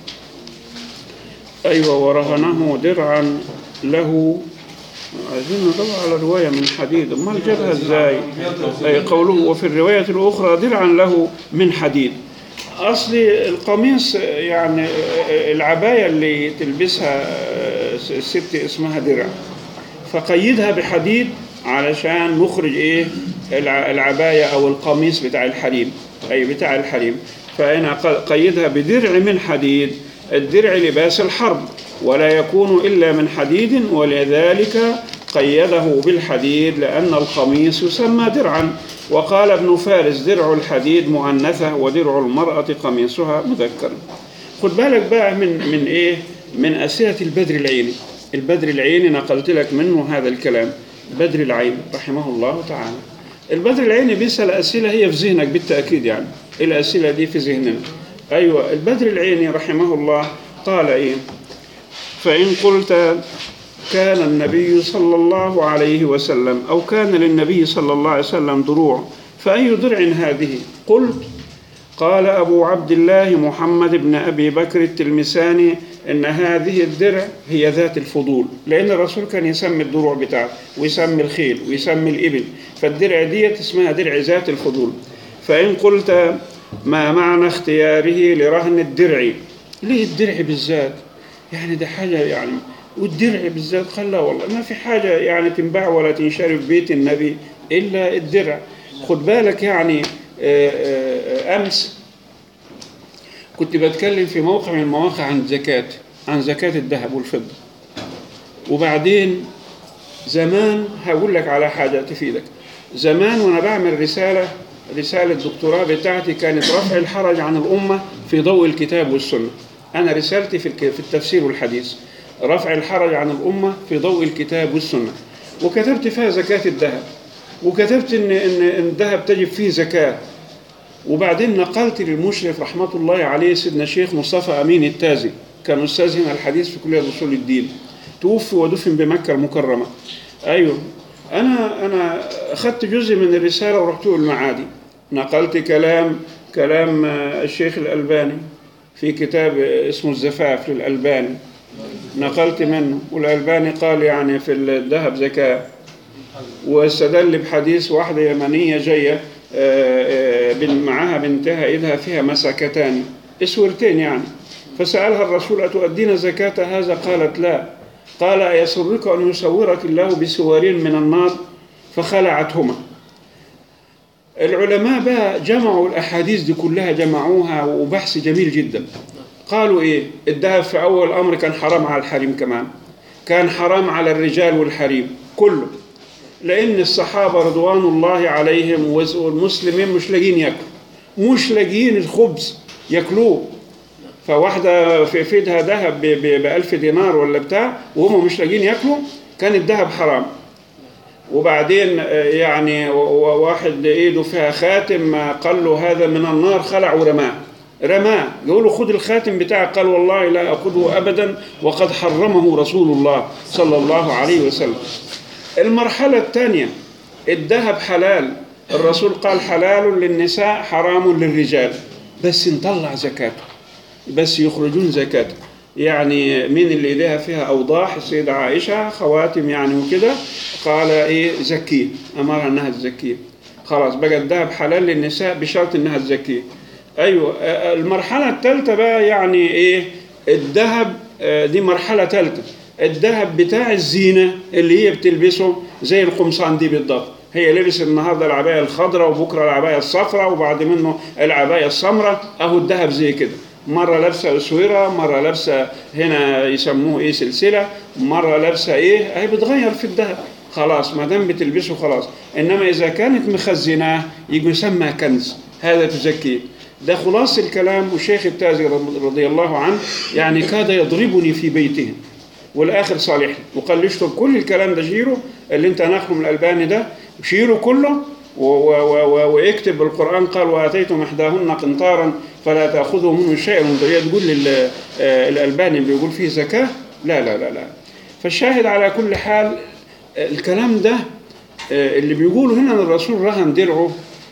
أيوة ورهنه درعا له عايزين ندور على رواية من حديد امال جابها ازاي أي قوله وفي الرواية الأخرى درعا له من حديد أصلي القميص يعني العباية اللي تلبسها الست اسمها درع فقيدها بحديد علشان نخرج ايه الع- العباية او القميص بتاع الحريم اي بتاع الحريم فهنا ق- قيدها بدرع من حديد الدرع لباس الحرب ولا يكون الا من حديد ولذلك قيده بالحديد لان القميص يسمى درعا وقال ابن فارس درع الحديد مؤنثه ودرع المراه قميصها مذكر خد بالك بقى من من ايه من اسئله البدر العيني البدر العيني نقلت لك منه هذا الكلام بدر العين رحمه الله تعالى البدر العيني بيسأل أسئلة هي في ذهنك بالتأكيد يعني الأسئلة دي في ذهننا أيوة البدر العيني رحمه الله قال إيه فإن قلت كان النبي صلى الله عليه وسلم أو كان للنبي صلى الله عليه وسلم دروع فأي درع هذه قلت قال أبو عبد الله محمد بن أبي بكر التلمساني إن هذه الدرع هي ذات الفضول لأن الرسول كان يسمي الدروع بتاعته ويسمي الخيل ويسمي الإبل فالدرع ديت اسمها درع ذات الفضول فإن قلت ما معنى اختياره لرهن الدرع ليه الدرع بالذات يعني ده حاجة يعني والدرع بالذات قال لا والله ما في حاجة يعني تنباع ولا تنشري في بيت النبي إلا الدرع خد بالك يعني آه، آه، أمس كنت بتكلم في موقع من المواقع عن الزكاة عن زكاة الذهب والفضة وبعدين زمان هقول لك على حاجة تفيدك زمان وأنا بعمل رسالة رسالة دكتوراه بتاعتي كانت رفع الحرج عن الأمة في ضوء الكتاب والسنة أنا رسالتي في الك- في التفسير والحديث رفع الحرج عن الأمة في ضوء الكتاب والسنة وكتبت فيها زكاة الذهب وكتبت ان ان إن الذهب تجب فيه زكاه وبعدين نقلت للمشرف رحمه الله عليه سيدنا الشيخ مصطفى امين التازي كان استاذ هنا الحديث في كليه اصول الدين توفي ودفن بمكه المكرمه ايوه انا انا اخذت جزء من الرساله ورحت له المعادي نقلت كلام كلام آه، الشيخ الالباني في كتاب اسمه الزفاف للالباني نقلت منه والالباني قال يعني في الذهب زكاه واستدل بحديث واحدة يمنية جاية آه، آه، بن- معها بنتها إذها فيها مسكتان اسورتين يعني فسألها الرسول أتؤدين زكاة هذا قالت لا قال أيسرك أن يصورك الله بسوارين من النار فخلعتهما العلماء بقى جمعوا الأحاديث دي كلها جمعوها وبحث جميل جدا قالوا إيه الذهب في أول الأمر كان حرام على الحريم كمان كان حرام على الرجال والحريم كله لأن الصحابة رضوان الله عليهم والمسلمين مش لاقيين ياكلوا مش لاقيين الخبز ياكلوه فواحدة في في ايدها ذهب ب 1000 دينار ولا بتاع وهم مش لاقيين ياكلوا كان الذهب حرام وبعدين آه، يعني و- و- واحد ايده فيها خاتم آه، قال له هذا من النار خلع ورماه رماه يقول له خذ الخاتم بتاعك قال والله لا اخذه ابدا وقد حرمه رسول الله صلى الله عليه وسلم المرحلة الثانية الذهب حلال الرسول قال حلال للنساء حرام للرجال بس نطلع زكاته بس يخرجون زكاته يعني مين اللي ايديها فيها اوضاح السيدة عائشة خواتم يعني وكده قال ايه زكيه امرها انها تزكيه خلاص بقى الذهب حلال للنساء بشرط انها تزكيه ايوه آه، المرحلة الثالثة بقى يعني ايه الذهب آه، دي مرحلة ثالثة الذهب بتاع الزينة اللي هي بتلبسه زي القمصان دي بالضبط هي لبس النهارده العباية الخضراء وبكرة العباية الصفراء وبعد منه العباية السمراء اهو الذهب زي كده مرة لابسة أسورة مرة لابسة هنا يسموه إيه سلسلة مرة لابسة إيه هي بتغير في الذهب خلاص ما دام بتلبسه خلاص إنما إذا كانت مخزناه يبقى يسمى كنز هذا تزكيه ده خلاص الكلام والشيخ التازي رضي الله عنه يعني كاد يضربني في بيته والاخر صالح وقال لي اشطب كل الكلام ده شيله اللي انت ناخده من الالباني ده شيله كله و- و- و- و- ويكتب بالقران قال واتيتم احداهن قنطارا فلا تاخذوا منه شيئا وهي تقول لل- آه، الالباني اللي بيقول فيه زكاه لا لا لا لا فالشاهد على كل حال آه، الكلام ده آه، اللي بيقولوا هنا ان الرسول رهن درعه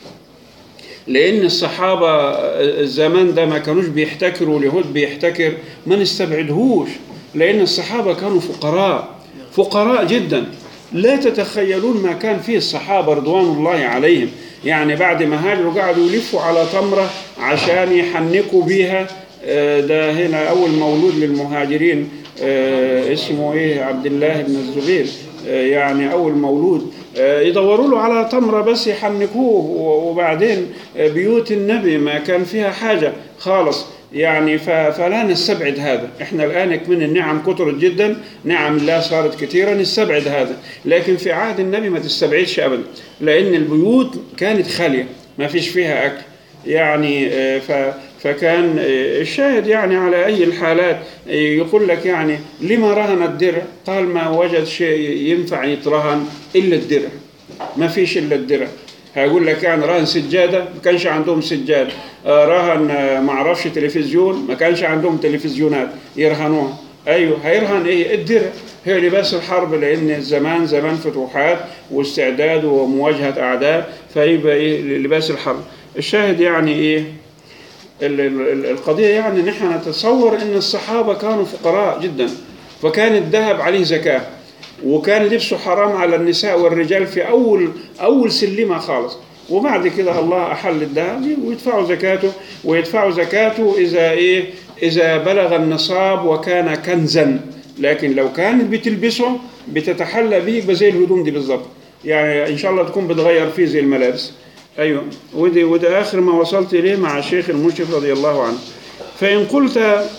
لان الصحابه الزمان ده ما كانوش بيحتكروا اليهود بيحتكر ما نستبعدهوش لان الصحابه كانوا فقراء فقراء جدا لا تتخيلون ما كان فيه الصحابه رضوان الله عليهم يعني بعد ما هاجروا قعدوا يلفوا على تمره عشان يحنكوا بيها آه، ده هنا اول مولود للمهاجرين آه، اسمه ايه عبد الله بن الزبير آه، يعني اول مولود آه، يدوروا له على تمره بس يحنكوه و- وبعدين آه، بيوت النبي ما كان فيها حاجه خالص يعني ف- فلا نستبعد هذا احنا الان من النعم كثرت جدا نعم الله صارت كثيرا نستبعد هذا لكن في عهد النبي ما تستبعدش ابدا لان البيوت كانت خاليه ما فيش فيها اكل يعني آه، ف فكان آه، الشاهد يعني على أي الحالات آه، يقول لك يعني لما رهن الدرع قال ما وجد شيء ينفع يترهن إلا الدرع ما فيش إلا الدرع هيقول لك يعني رهن سجادة ما كانش عندهم سجادة آه، رهن آه، ما اعرفش تلفزيون ما كانش عندهم تلفزيونات يرهنوها ايوه هيرهن ايه الدرع هي لباس الحرب لان الزمان زمان فتوحات واستعداد ومواجهه اعداء فيبقى ايه لباس الحرب الشاهد يعني ايه ال- ال- القضية يعني نحن نتصور أن الصحابة كانوا فقراء جدا فكان الذهب عليه زكاة وكان لبسه حرام على النساء والرجال في أول أول سلمة خالص وبعد كده الله أحل الذهب ويدفعوا زكاته ويدفعوا زكاته إذا إيه إذا بلغ النصاب وكان كنزا لكن لو كانت بتلبسه بتتحلى به يبقى زي الهدوم دي بالظبط يعني إن شاء الله تكون بتغير فيه زي الملابس ايوه ودي وده اخر ما وصلت اليه مع الشيخ المشرف رضي الله عنه فان قلت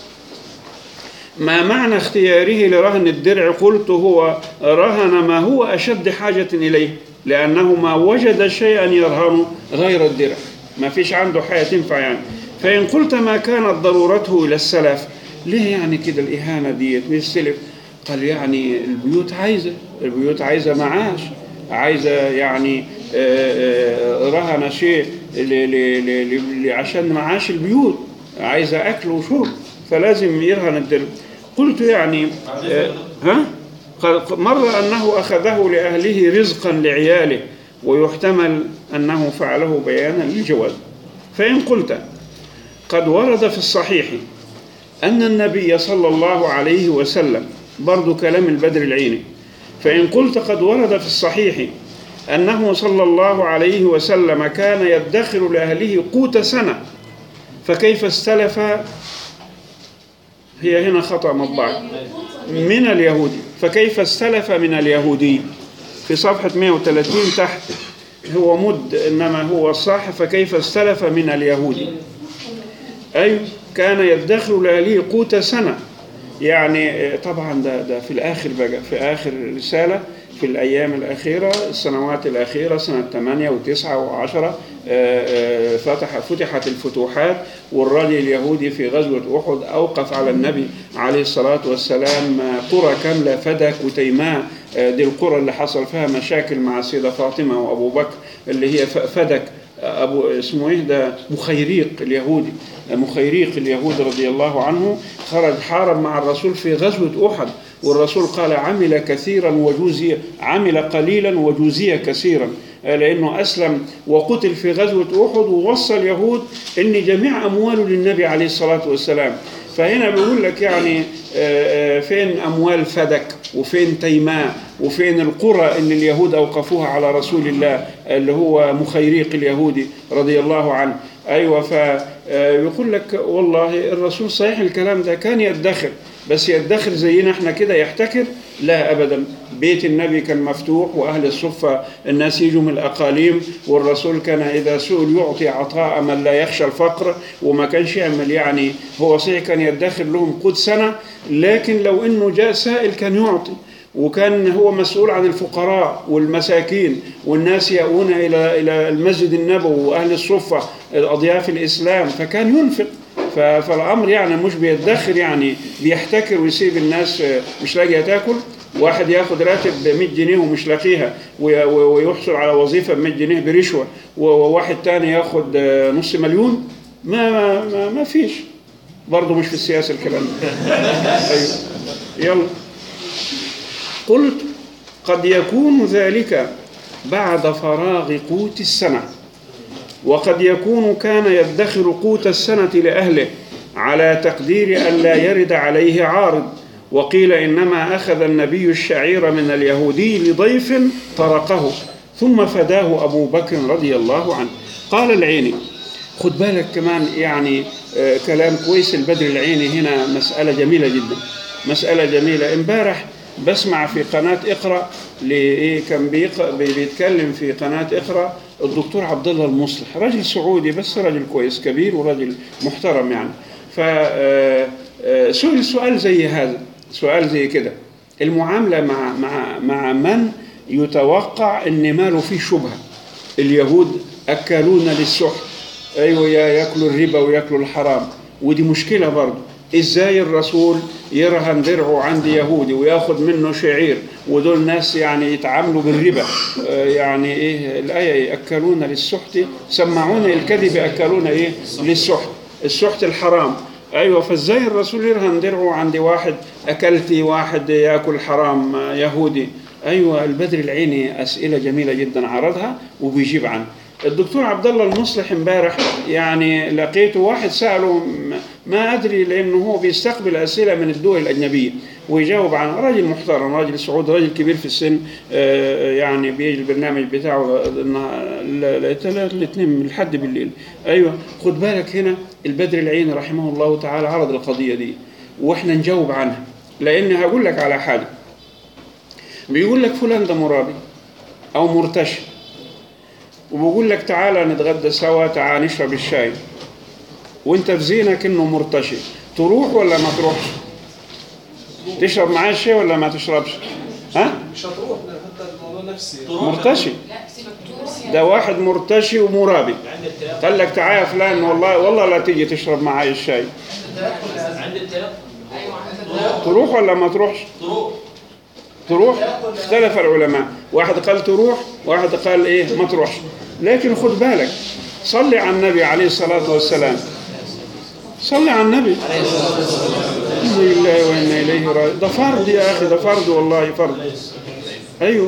ما معنى اختياره لرهن الدرع قلت هو رهن ما هو اشد حاجه اليه لانه ما وجد شيئا يرهن غير الدرع ما فيش عنده حاجه تنفع يعني فان قلت ما كانت ضرورته الى السلف ليه يعني كده الاهانه ديت من السلف قال يعني البيوت عايزه البيوت عايزه معاش عايزة يعني آه، آه، رهن شيء ل- ل- ل- ل- عشان معاش البيوت عايزة أكل وشرب فلازم يرهن الدرهم قلت يعني آه، ها قد- مر أنه أخذه لأهله رزقا لعياله ويحتمل أنه فعله بيانا للجواز فإن قلت قد ورد في الصحيح أن النبي صلى الله عليه وسلم برضو كلام البدر العيني فإن قلت قد ورد في الصحيح أنه صلى الله عليه وسلم كان يدخر لأهله قوت سنة فكيف استلف هي هنا خطأ مطبعي من اليهودي فكيف استلف من اليهودي في صفحة 130 تحت هو مد إنما هو الصح فكيف استلف من اليهودي أي كان يدخر لأهله قوت سنة يعني آه، طبعا ده, ده في الآخر بقى في آخر رسالة في الأيام الأخيرة السنوات الأخيرة سنة 8 و9 و10 فتح فتحت الفتوحات والراجل اليهودي في غزوة أحد أوقف على النبي عليه الصلاة والسلام آه، قرى كاملة فدك وتيماء آه، دي القرى اللي حصل فيها مشاكل مع السيدة فاطمة وأبو بكر اللي هي ف- فدك أبو اسمه إيه ده مخيريق اليهودي مخيريق اليهود رضي الله عنه خرج حارب مع الرسول في غزوة أحد والرسول قال عمل كثيرا وجوزي عمل قليلا وجوزي كثيرا آه، لأنه أسلم وقتل في غزوة أحد ووصى اليهود أن جميع أمواله للنبي عليه الصلاة والسلام فهنا بيقول لك يعني آه، آه، فين أموال فدك وفين تيماء وفين القرى اللي اليهود أوقفوها على رسول الله اللي هو مخيريق اليهودي رضي الله عنه أيوة فيقول لك والله الرسول صحيح الكلام ده كان يدخر بس يدخر زينا احنا كده يحتكر لا ابدا بيت النبي كان مفتوح واهل الصفه الناس يجوا من الاقاليم والرسول كان اذا سئل يعطي عطاء من لا يخشى الفقر وما كانش يعمل يعني هو صحيح كان يدخر لهم قد سنه لكن لو انه جاء سائل كان يعطي وكان هو مسؤول عن الفقراء والمساكين والناس يأوون إلى إلى المسجد النبوي وأهل الصفة أضياف الإسلام فكان ينفق ف- فالأمر يعني مش بيدخر يعني بيحتكر ويسيب الناس آه، مش لاقية تاكل واحد ياخد راتب ب 100 جنيه ومش لاقيها وي- وي- ويحصل على وظيفة ب 100 جنيه برشوة و- وواحد تاني ياخد آه، نص مليون ما ما ما, ما فيش برضه مش في السياسة الكلام ده أيوه يلا قلت قد يكون ذلك بعد فراغ قوت السنة وقد يكون كان يدخر قوت السنة لأهله على تقدير أن لا يرد عليه عارض وقيل إنما أخذ النبي الشعير من اليهودي لضيف طرقه ثم فداه أبو بكر رضي الله عنه قال العيني خد بالك كمان يعني آه، كلام كويس البدر العيني هنا مسألة جميلة جدا مسألة جميلة امبارح بسمع في قناة اقرأ لإيه كان بيق- بي- بيتكلم في قناة اقرأ الدكتور عبد الله المصلح راجل سعودي بس راجل كويس كبير وراجل محترم يعني فسئل سؤال زي هذا سؤال زي كده المعاملة مع مع مع من يتوقع ان ماله فيه شبهة اليهود اكلون للسحت ايوه يا- ياكلوا الربا وياكلوا الحرام ودي مشكله برضه ازاي الرسول يرهن درعه عند يهودي وياخد منه شعير ودول ناس يعني يتعاملوا بالربا آه، يعني ايه الايه ياكلون للسحت سمعون الكذب ياكلون ايه للسحت السحت الحرام ايوه فازاي الرسول يرهن درعه عند واحد اكلتي واحد ياكل حرام آه، يهودي ايوه البدر العيني اسئله جميله جدا عرضها وبيجيب عنها الدكتور عبد الله المصلح امبارح يعني لقيته واحد ساله م- ما ادري لانه هو بيستقبل اسئله من الدول الاجنبيه ويجاوب عن راجل محترم راجل سعودي راجل كبير في السن آه، يعني بيجي البرنامج بتاعه الاثنين من لحد بالليل ايوه خد بالك هنا البدر العيني رحمه الله تعالى عرض القضيه دي واحنا نجاوب عنها لان هقول لك على حاجه بيقول لك فلان ده مرابي او مرتشي وبقول لك تعالى نتغدى سوا تعالى نشرب الشاي وانت في زينك انه مرتشي تروح ولا ما تروحش تشرب معاه الشاي ولا ما تشربش ها مش هتروح حتى الموضوع نفسي مرتشي ده واحد مرتشي ومرابي قال لك تعالى يا فلان والله والله لا تيجي تشرب معايا الشاي عند التيقظ تروح ولا ما تروحش تروح تروح اختلف العلماء واحد قال تروح واحد قال ايه ما تروحش لكن خد بالك صلي على النبي عليه الصلاة والسلام صلي على النبي إنا لله وإنا إليه راجعون ده فرض يا أخي ده فرض والله فرض أيوه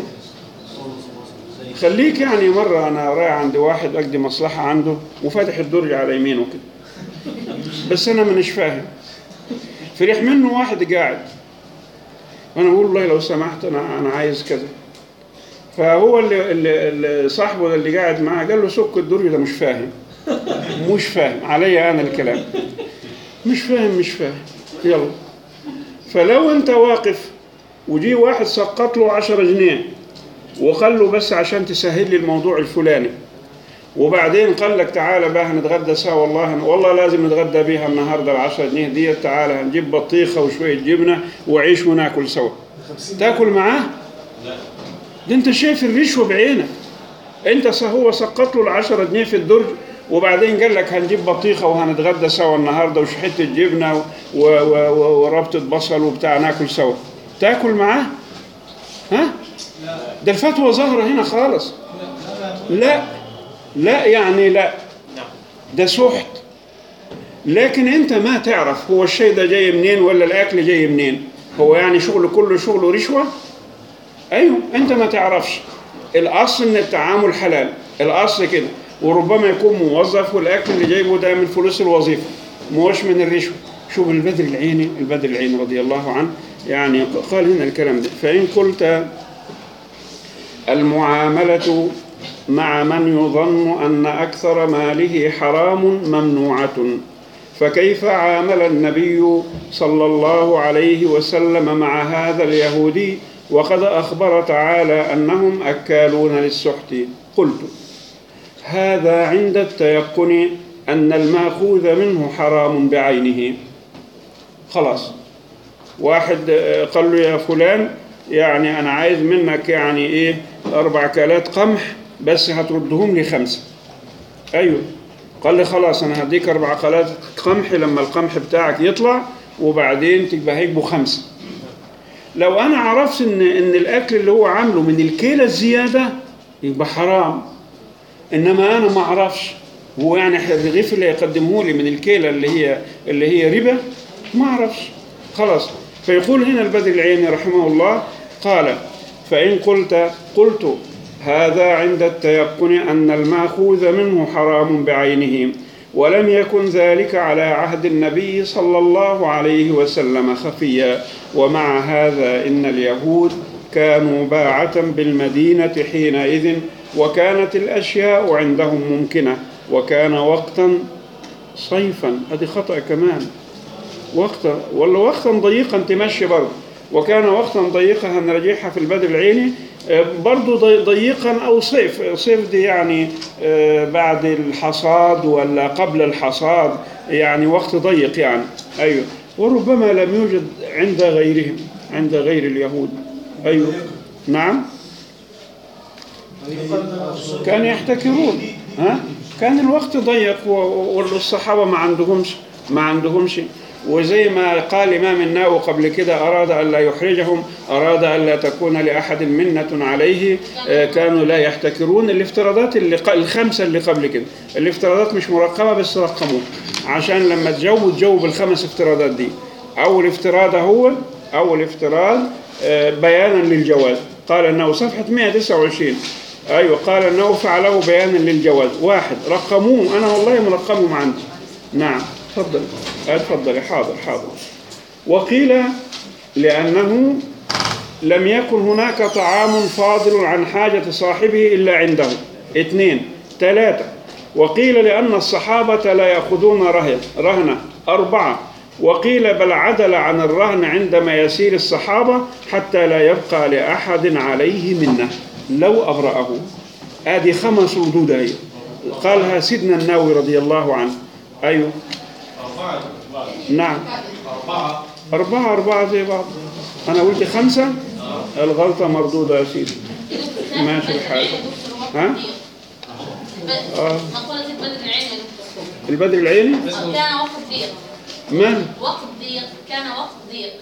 خليك يعني مرة أنا رايح عند واحد أقضي مصلحة عنده وفاتح الدرج على يمينه كده بس أنا مانيش فاهم فرح منه واحد قاعد أنا بقول والله لو سمحت أنا أنا عايز كذا فهو اللي, اللي, اللي صاحبه اللي قاعد معاه قال له سك الدرج ده مش فاهم مش فاهم علي أنا الكلام مش فاهم مش فاهم يلا فلو أنت واقف وجي واحد سقط له عشرة جنيه وقال له بس عشان تسهل لي الموضوع الفلاني وبعدين قال لك تعالى بقى هنتغدى سوا والله والله لازم نتغدى بيها النهارده ال 10 جنيه دي تعالى هنجيب بطيخه وشويه جبنه وعيش وناكل سوا تاكل معاه؟ ده انت شايف الرشوه بعينك انت س- هو سقط له ال 10 جنيه في الدرج وبعدين قال لك هنجيب بطيخه وهنتغدى سوا النهارده وش حته جبنه و- و- و- وربطه بصل وبتاع ناكل سوا تاكل معاه؟ ها؟ ده الفتوى ظاهره هنا خالص لا لا يعني لا ده سحت لكن انت ما تعرف هو الشيء ده جاي منين ولا الاكل جاي منين هو يعني شغل كله شغله رشوه ايوه انت ما تعرفش الاصل ان التعامل حلال الاصل كده وربما يكون موظف والاكل اللي جايبه ده من فلوس الوظيفه مش من الرشوه شوف البدر العيني البدر العيني رضي الله عنه يعني قال هنا الكلام ده فان قلت المعاملة مع من يظن أن أكثر ماله حرام ممنوعة فكيف عامل النبي صلى الله عليه وسلم مع هذا اليهودي وقد أخبر تعالى أنهم أكالون للسحت قلت هذا عند التيقن أن المأخوذ منه حرام بعينه خلاص واحد آه، قال له يا فلان يعني أنا عايز منك يعني إيه أربع كالات قمح بس هتردهم لي خمسة أيوه قال لي خلاص أنا هديك أربع كالات قمح لما القمح بتاعك يطلع وبعدين تبقى هيجبوا خمسة لو أنا عرفت إن إن الأكل اللي هو عامله من الكيلة الزيادة يبقى حرام إنما أنا ما أعرفش هو يعني الرغيف اللي هيقدمه لي من الكيلة اللي هي اللي هي ربا ما أعرفش خلاص فيقول هنا البدر العيني رحمه الله قال فإن قلت قلت هذا عند التيقن أن المأخوذ منه حرام بعينه ولم يكن ذلك على عهد النبي صلى الله عليه وسلم خفيا ومع هذا إن اليهود كانوا باعة بالمدينة حينئذ وكانت الأشياء عندهم ممكنة وكان وقتا صيفا هذه خطأ كمان وقتا ولا وقتا ضيقا تمشي برضه وكان وقتا ضيقا هنرجعها في البدر العيني آه، برضه ضي- ضيقا او صيف صيف دي يعني آه، بعد الحصاد ولا قبل الحصاد يعني وقت ضيق يعني ايوه وربما لم يوجد عند غيرهم عند غير اليهود ايوه نعم كان يحتكرون ها كان الوقت ضيق و- و- والصحابه ما عندهمش ما عندهمش وزي ما قال الامام النووي قبل كده اراد ان لا يحرجهم اراد ان لا تكون لاحد منه عليه آه، كانوا لا يحتكرون الافتراضات اللي ق- الخمسه اللي قبل كده الافتراضات مش مرقمه بس رقموها عشان لما تجاوبوا تجاوب الخمس افتراضات دي اول افتراض هو اول افتراض آه، بيانا للجواز قال انه صفحه 129 ايوه قال انه فعله بيانا للجواز واحد رقموه انا والله مرقمهم عندي نعم تفضل اتفضل حاضر حاضر وقيل لانه لم يكن هناك طعام فاضل عن حاجة صاحبه إلا عنده اثنين ثلاثة وقيل لأن الصحابة لا يأخذون رهن رهنة أربعة وقيل بل عدل عن الرهن عندما يسير الصحابة حتى لا يبقى لأحد عليه منه لو أبرأه هذه خمس ردود هي قالها سيدنا النووي رضي الله عنه أيوه أربعة نعم أربعة أربعة أربعة زي بعض أنا قلت خمسة الغلطة مردودة يا سيدي ماشي الحال. ها؟ آه. مقولة البدر العلمي يا دكتور. البدر العيني كان وقت ضيق من وقت ضيق كان وقت ضيق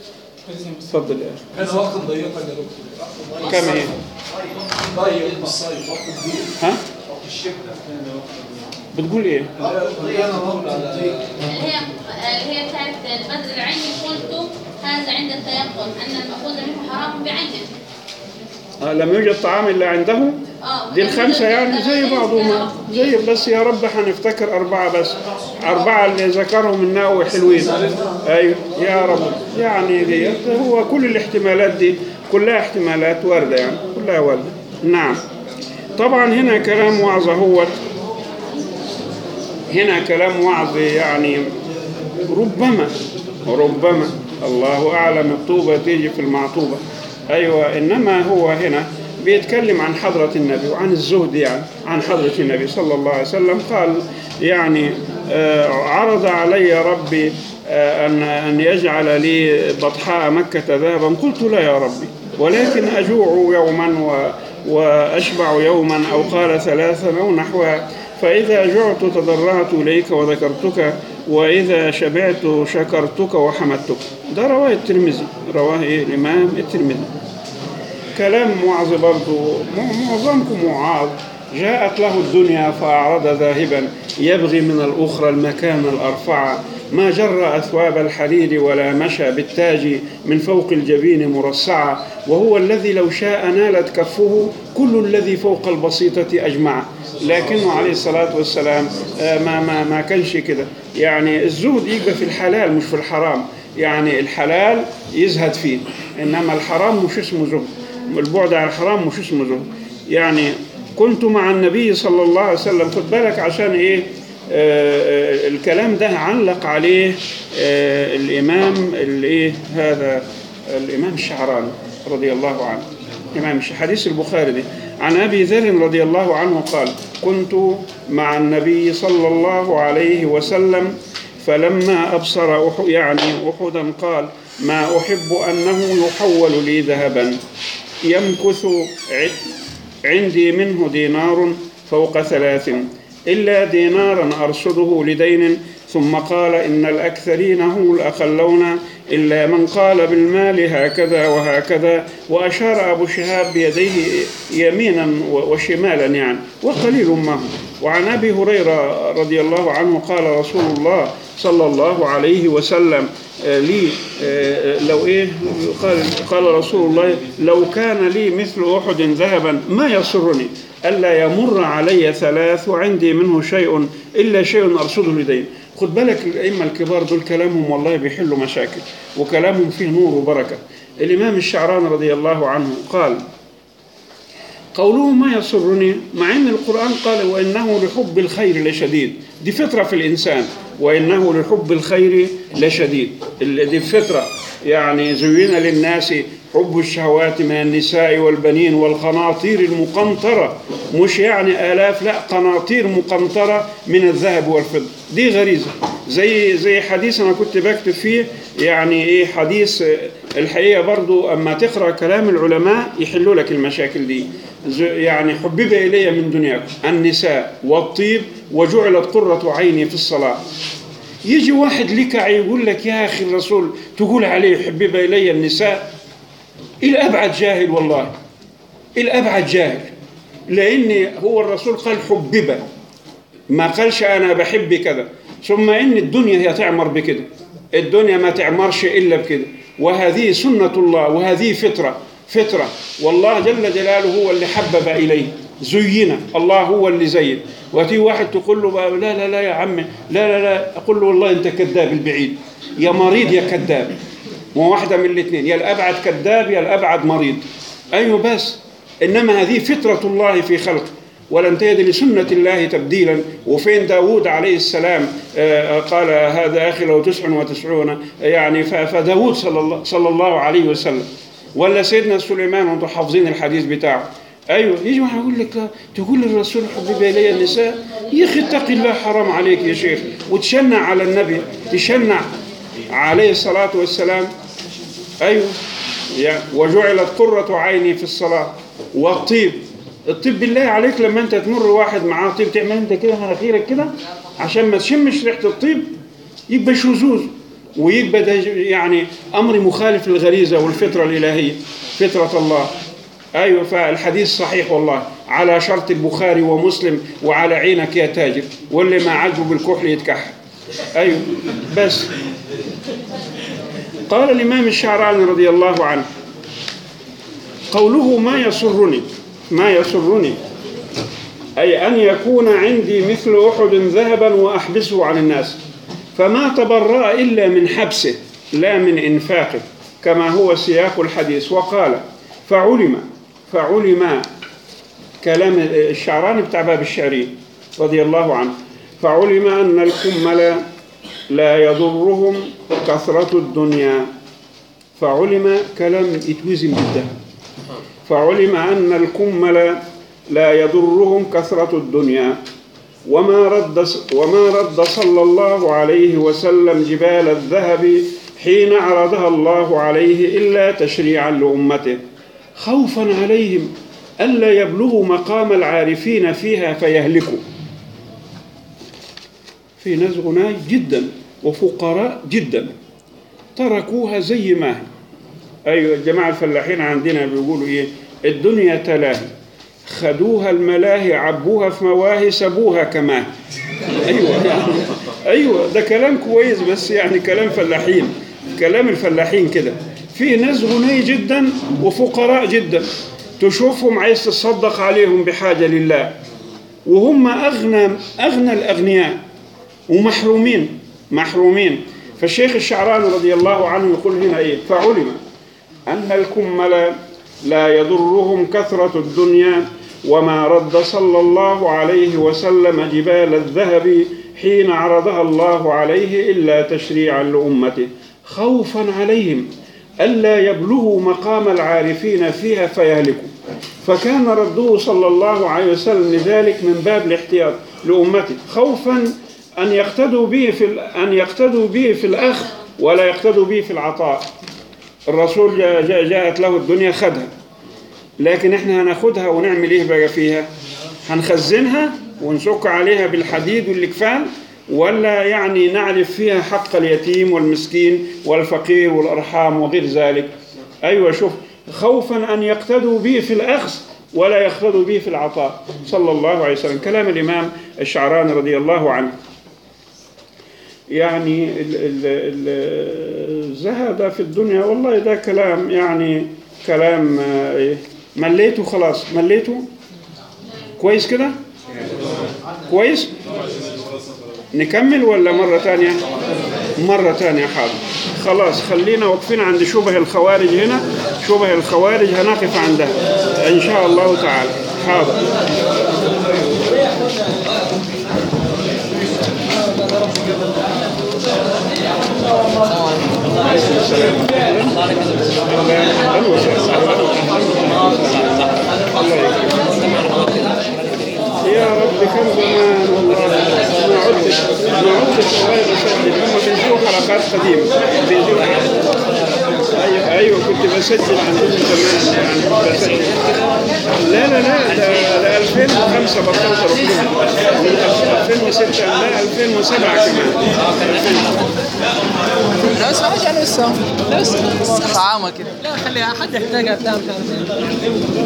اتفضل يا أخي كان وقت ضيقا يا دكتور كم هي؟ ضيق بالصيف وقت كبير ها؟ وقت الشتاء بتقول ايه؟ ضيقنا وقت على اللي هي اللي هي بتاعت البدر العيني قلت هذا عند التيقن أن المأخوذ منه حرام بعينه آه لم يوجد طعام الا عنده اه دي الخمسة يعني زي بعضهم زي بس يا رب هنفتكر أربعة بس أربعة اللي ذكرهم النووي حلوين أيوه يا رب يعني دي هو كل الاحتمالات دي كلها احتمالات واردة يعني كلها واردة نعم طبعا هنا كلام وعظ هو هنا كلام وعظ يعني ربما ربما الله أعلم الطوبة تيجي في المعطوبة أيوة إنما هو هنا بيتكلم عن حضرة النبي وعن الزهد يعني عن حضرة النبي صلى الله عليه وسلم قال يعني آه، عرض علي ربي آه، أن أن يجعل لي بطحاء مكة ذهبا قلت لا يا ربي ولكن أجوع يوما و وأشبع يوما أو قال ثلاثا أو نحوها فإذا جعت تضرعت إليك وذكرتك وإذا شبعت شكرتك وحمدتك ده رواه الترمذي رواه إيه الإمام الترمذي كلام معظ برضو م- معظمكم معاذ جاءت له الدنيا فأعرض ذاهبا يبغي من الأخرى المكان الأرفع ما جر أثواب الحرير ولا مشى بالتاج من فوق الجبين مرصعا وهو الذي لو شاء نالت كفه كل الذي فوق البسيطة أجمع لكنه عليه الصلاة والسلام آه، ما ما ما كانش كده يعني الزهد يبقى في الحلال مش في الحرام يعني الحلال يزهد فيه إنما الحرام مش اسمه زهد البعد عن الحرام مش اسمه زهد يعني كنت مع النبي صلى الله عليه وسلم خد بالك عشان ايه آه آه، الكلام ده علق عليه آه الامام الايه هذا الامام الشعراني رضي الله عنه امام الش- حديث البخاري ده عن ابي ذر رضي الله عنه قال كنت مع النبي صلى الله عليه وسلم فلما أبصر أح- يعني أحدا قال ما أحب أنه يحول لي ذهبا يمكث ع- عندي منه دينار فوق ثلاث إلا دينارا أرصده لدين ثم قال إن الأكثرين هم الأقلون إلا من قال بالمال هكذا وهكذا وأشار أبو شهاب بيديه يمينا و- وشمالا يعني وقليل ما هو وعن أبي هريرة رضي الله عنه قال رسول الله صلى الله عليه وسلم آه، لي آه، لو إيه قال قال رسول الله لو كان لي مثل أحد ذهبا ما يسرني ألا يمر علي ثلاث وعندي منه شيء إلا شيء أرصده لدين خد بالك الأئمة الكبار دول كلامهم والله بيحلوا مشاكل وكلامهم فيه نور وبركة الإمام الشعران رضي الله عنه قال قوله ما يسرني مع ان القران قال وانه لحب الخير لشديد دي فطره في الانسان وانه لحب الخير لشديد ال- دي فطره يعني زين للناس حب الشهوات من النساء والبنين والقناطير المقنطره مش يعني الاف لا قناطير مقنطره من الذهب والفضه دي غريزه زي زي حديث انا كنت بكتب فيه يعني ايه حديث آه، الحقيقه برضو اما تقرا كلام العلماء يحلوا لك المشاكل دي ز- يعني حبب الي من دنياكم النساء والطيب وجعلت قره عيني في الصلاه يجي واحد لكع يقول لك يا اخي الرسول تقول عليه حبب الي النساء الى ابعد جاهل والله الى ابعد جاهل لان هو الرسول قال حبب ما قالش انا بحب كذا ثم ان الدنيا هي تعمر بكده الدنيا ما تعمرش الا بكده وهذه سنه الله وهذه فطره فطره والله جل جلاله هو اللي حبب اليه زين الله هو اللي زين وتي واحد تقول له بقى لا لا لا يا عمي لا لا لا اقول له والله انت كذاب البعيد يا مريض يا كذاب وواحدة من الاثنين يا الابعد كذاب يا الابعد مريض ايوه بس انما هذه فطره الله في خلقه ولن تجد لسنة الله تبديلا وفين داود عليه السلام آه، قال هذا أخي له تسع وتسعون يعني ف- فداود صلى الله, صلى الله عليه وسلم ولا سيدنا سليمان وانتم حافظين الحديث بتاعه ايوه يجي واحد يقول لك لا، تقول للرسول حبب الي النساء يا اخي اتق الله حرام عليك يا شيخ وتشنع على النبي تشنع عليه الصلاه والسلام ايوه يا وجعلت قرة عيني في الصلاة والطيب الطيب بالله عليك لما انت تمر واحد معاه طيب تعمل انت كده مناخيرك كده عشان ما تشمش ريحة الطيب يبقى شذوذ ويبقى ده يعني امر مخالف للغريزه والفطره الالهيه فطره الله ايوه فالحديث صحيح والله على شرط البخاري ومسلم وعلى عينك يا تاجر واللي ما عاجبه بالكحل يتكحل ايوه بس قال الامام الشعراني رضي الله عنه قوله ما يسرني ما يسرني أي أن يكون عندي مثل أحد ذهبا وأحبسه عن الناس فما تبرأ إلا من حبسه لا من إنفاقه كما هو سياق الحديث وقال فعلم فعلم كلام الشعراني بتاع باب الشعري رضي الله عنه فعلم أن الكمل لا يضرهم كثرة الدنيا فعلم كلام يتوزن بالذهب فعلم أن الكمل لا يضرهم كثرة الدنيا وما رد وما رد صلى الله عليه وسلم جبال الذهب حين عرضها الله عليه إلا تشريعا لأمته خوفا عليهم ألا يبلغوا مقام العارفين فيها فيهلكوا في ناس غناة جدا وفقراء جدا تركوها زي ما هي أيوة الجماعة الفلاحين عندنا بيقولوا إيه الدنيا تلاهي خدوها الملاهي عبوها في مواهي سبوها كمان ايوه يعني ايوه ده كلام كويس بس يعني كلام فلاحين كلام الفلاحين كده في ناس غني جدا وفقراء جدا تشوفهم عايز تصدق عليهم بحاجه لله وهم اغنى اغنى الاغنياء ومحرومين محرومين فالشيخ الشعراني رضي الله عنه يقول هنا ايه فعلم ان الكمل لا يضرهم كثرة الدنيا وما رد صلى الله عليه وسلم جبال الذهب حين عرضها الله عليه إلا تشريعا لأمته خوفا عليهم ألا يبلغوا مقام العارفين فيها فيهلكوا فكان رده صلى الله عليه وسلم لذلك من باب الاحتياط لأمته خوفا أن يقتدوا به في أن يقتدوا به في الأخذ ولا يقتدوا به في العطاء الرسول جاء جاء جاءت له الدنيا خدها لكن احنا هناخدها ونعمل ايه بقى فيها هنخزنها ونسك عليها بالحديد والكفان ولا يعني نعرف فيها حق اليتيم والمسكين والفقير والارحام وغير ذلك ايوه شوف خوفا ان يقتدوا به في الاخذ ولا يقتدوا به في العطاء صلى الله عليه وسلم كلام الامام الشعراني رضي الله عنه يعني ال- ال- ال- الزهد في الدنيا والله ده كلام يعني كلام آه، إيه، مليته خلاص مليته كويس كده كويس نكمل ولا مرة تانية مرة تانية حاضر خلاص خلينا واقفين عند شبه الخوارج هنا شبه الخوارج هنقف عندها إن شاء الله تعالى حاضر يا رب كم زمان والله ما عدتش ما عدتش والله بسجل هم بيجوا حلقات قديمة بيجوا ايوه ايوه كنت بسجل عندهم زمان يعني كنت بسجل لا لا لا ده ده 2005 بطلت ركوب من 2006 لا 2007 كمان لا بس ما حاجة لسه لسه طعامة كده لا خليها حد يحتاجها بتاع مش عارف إيه.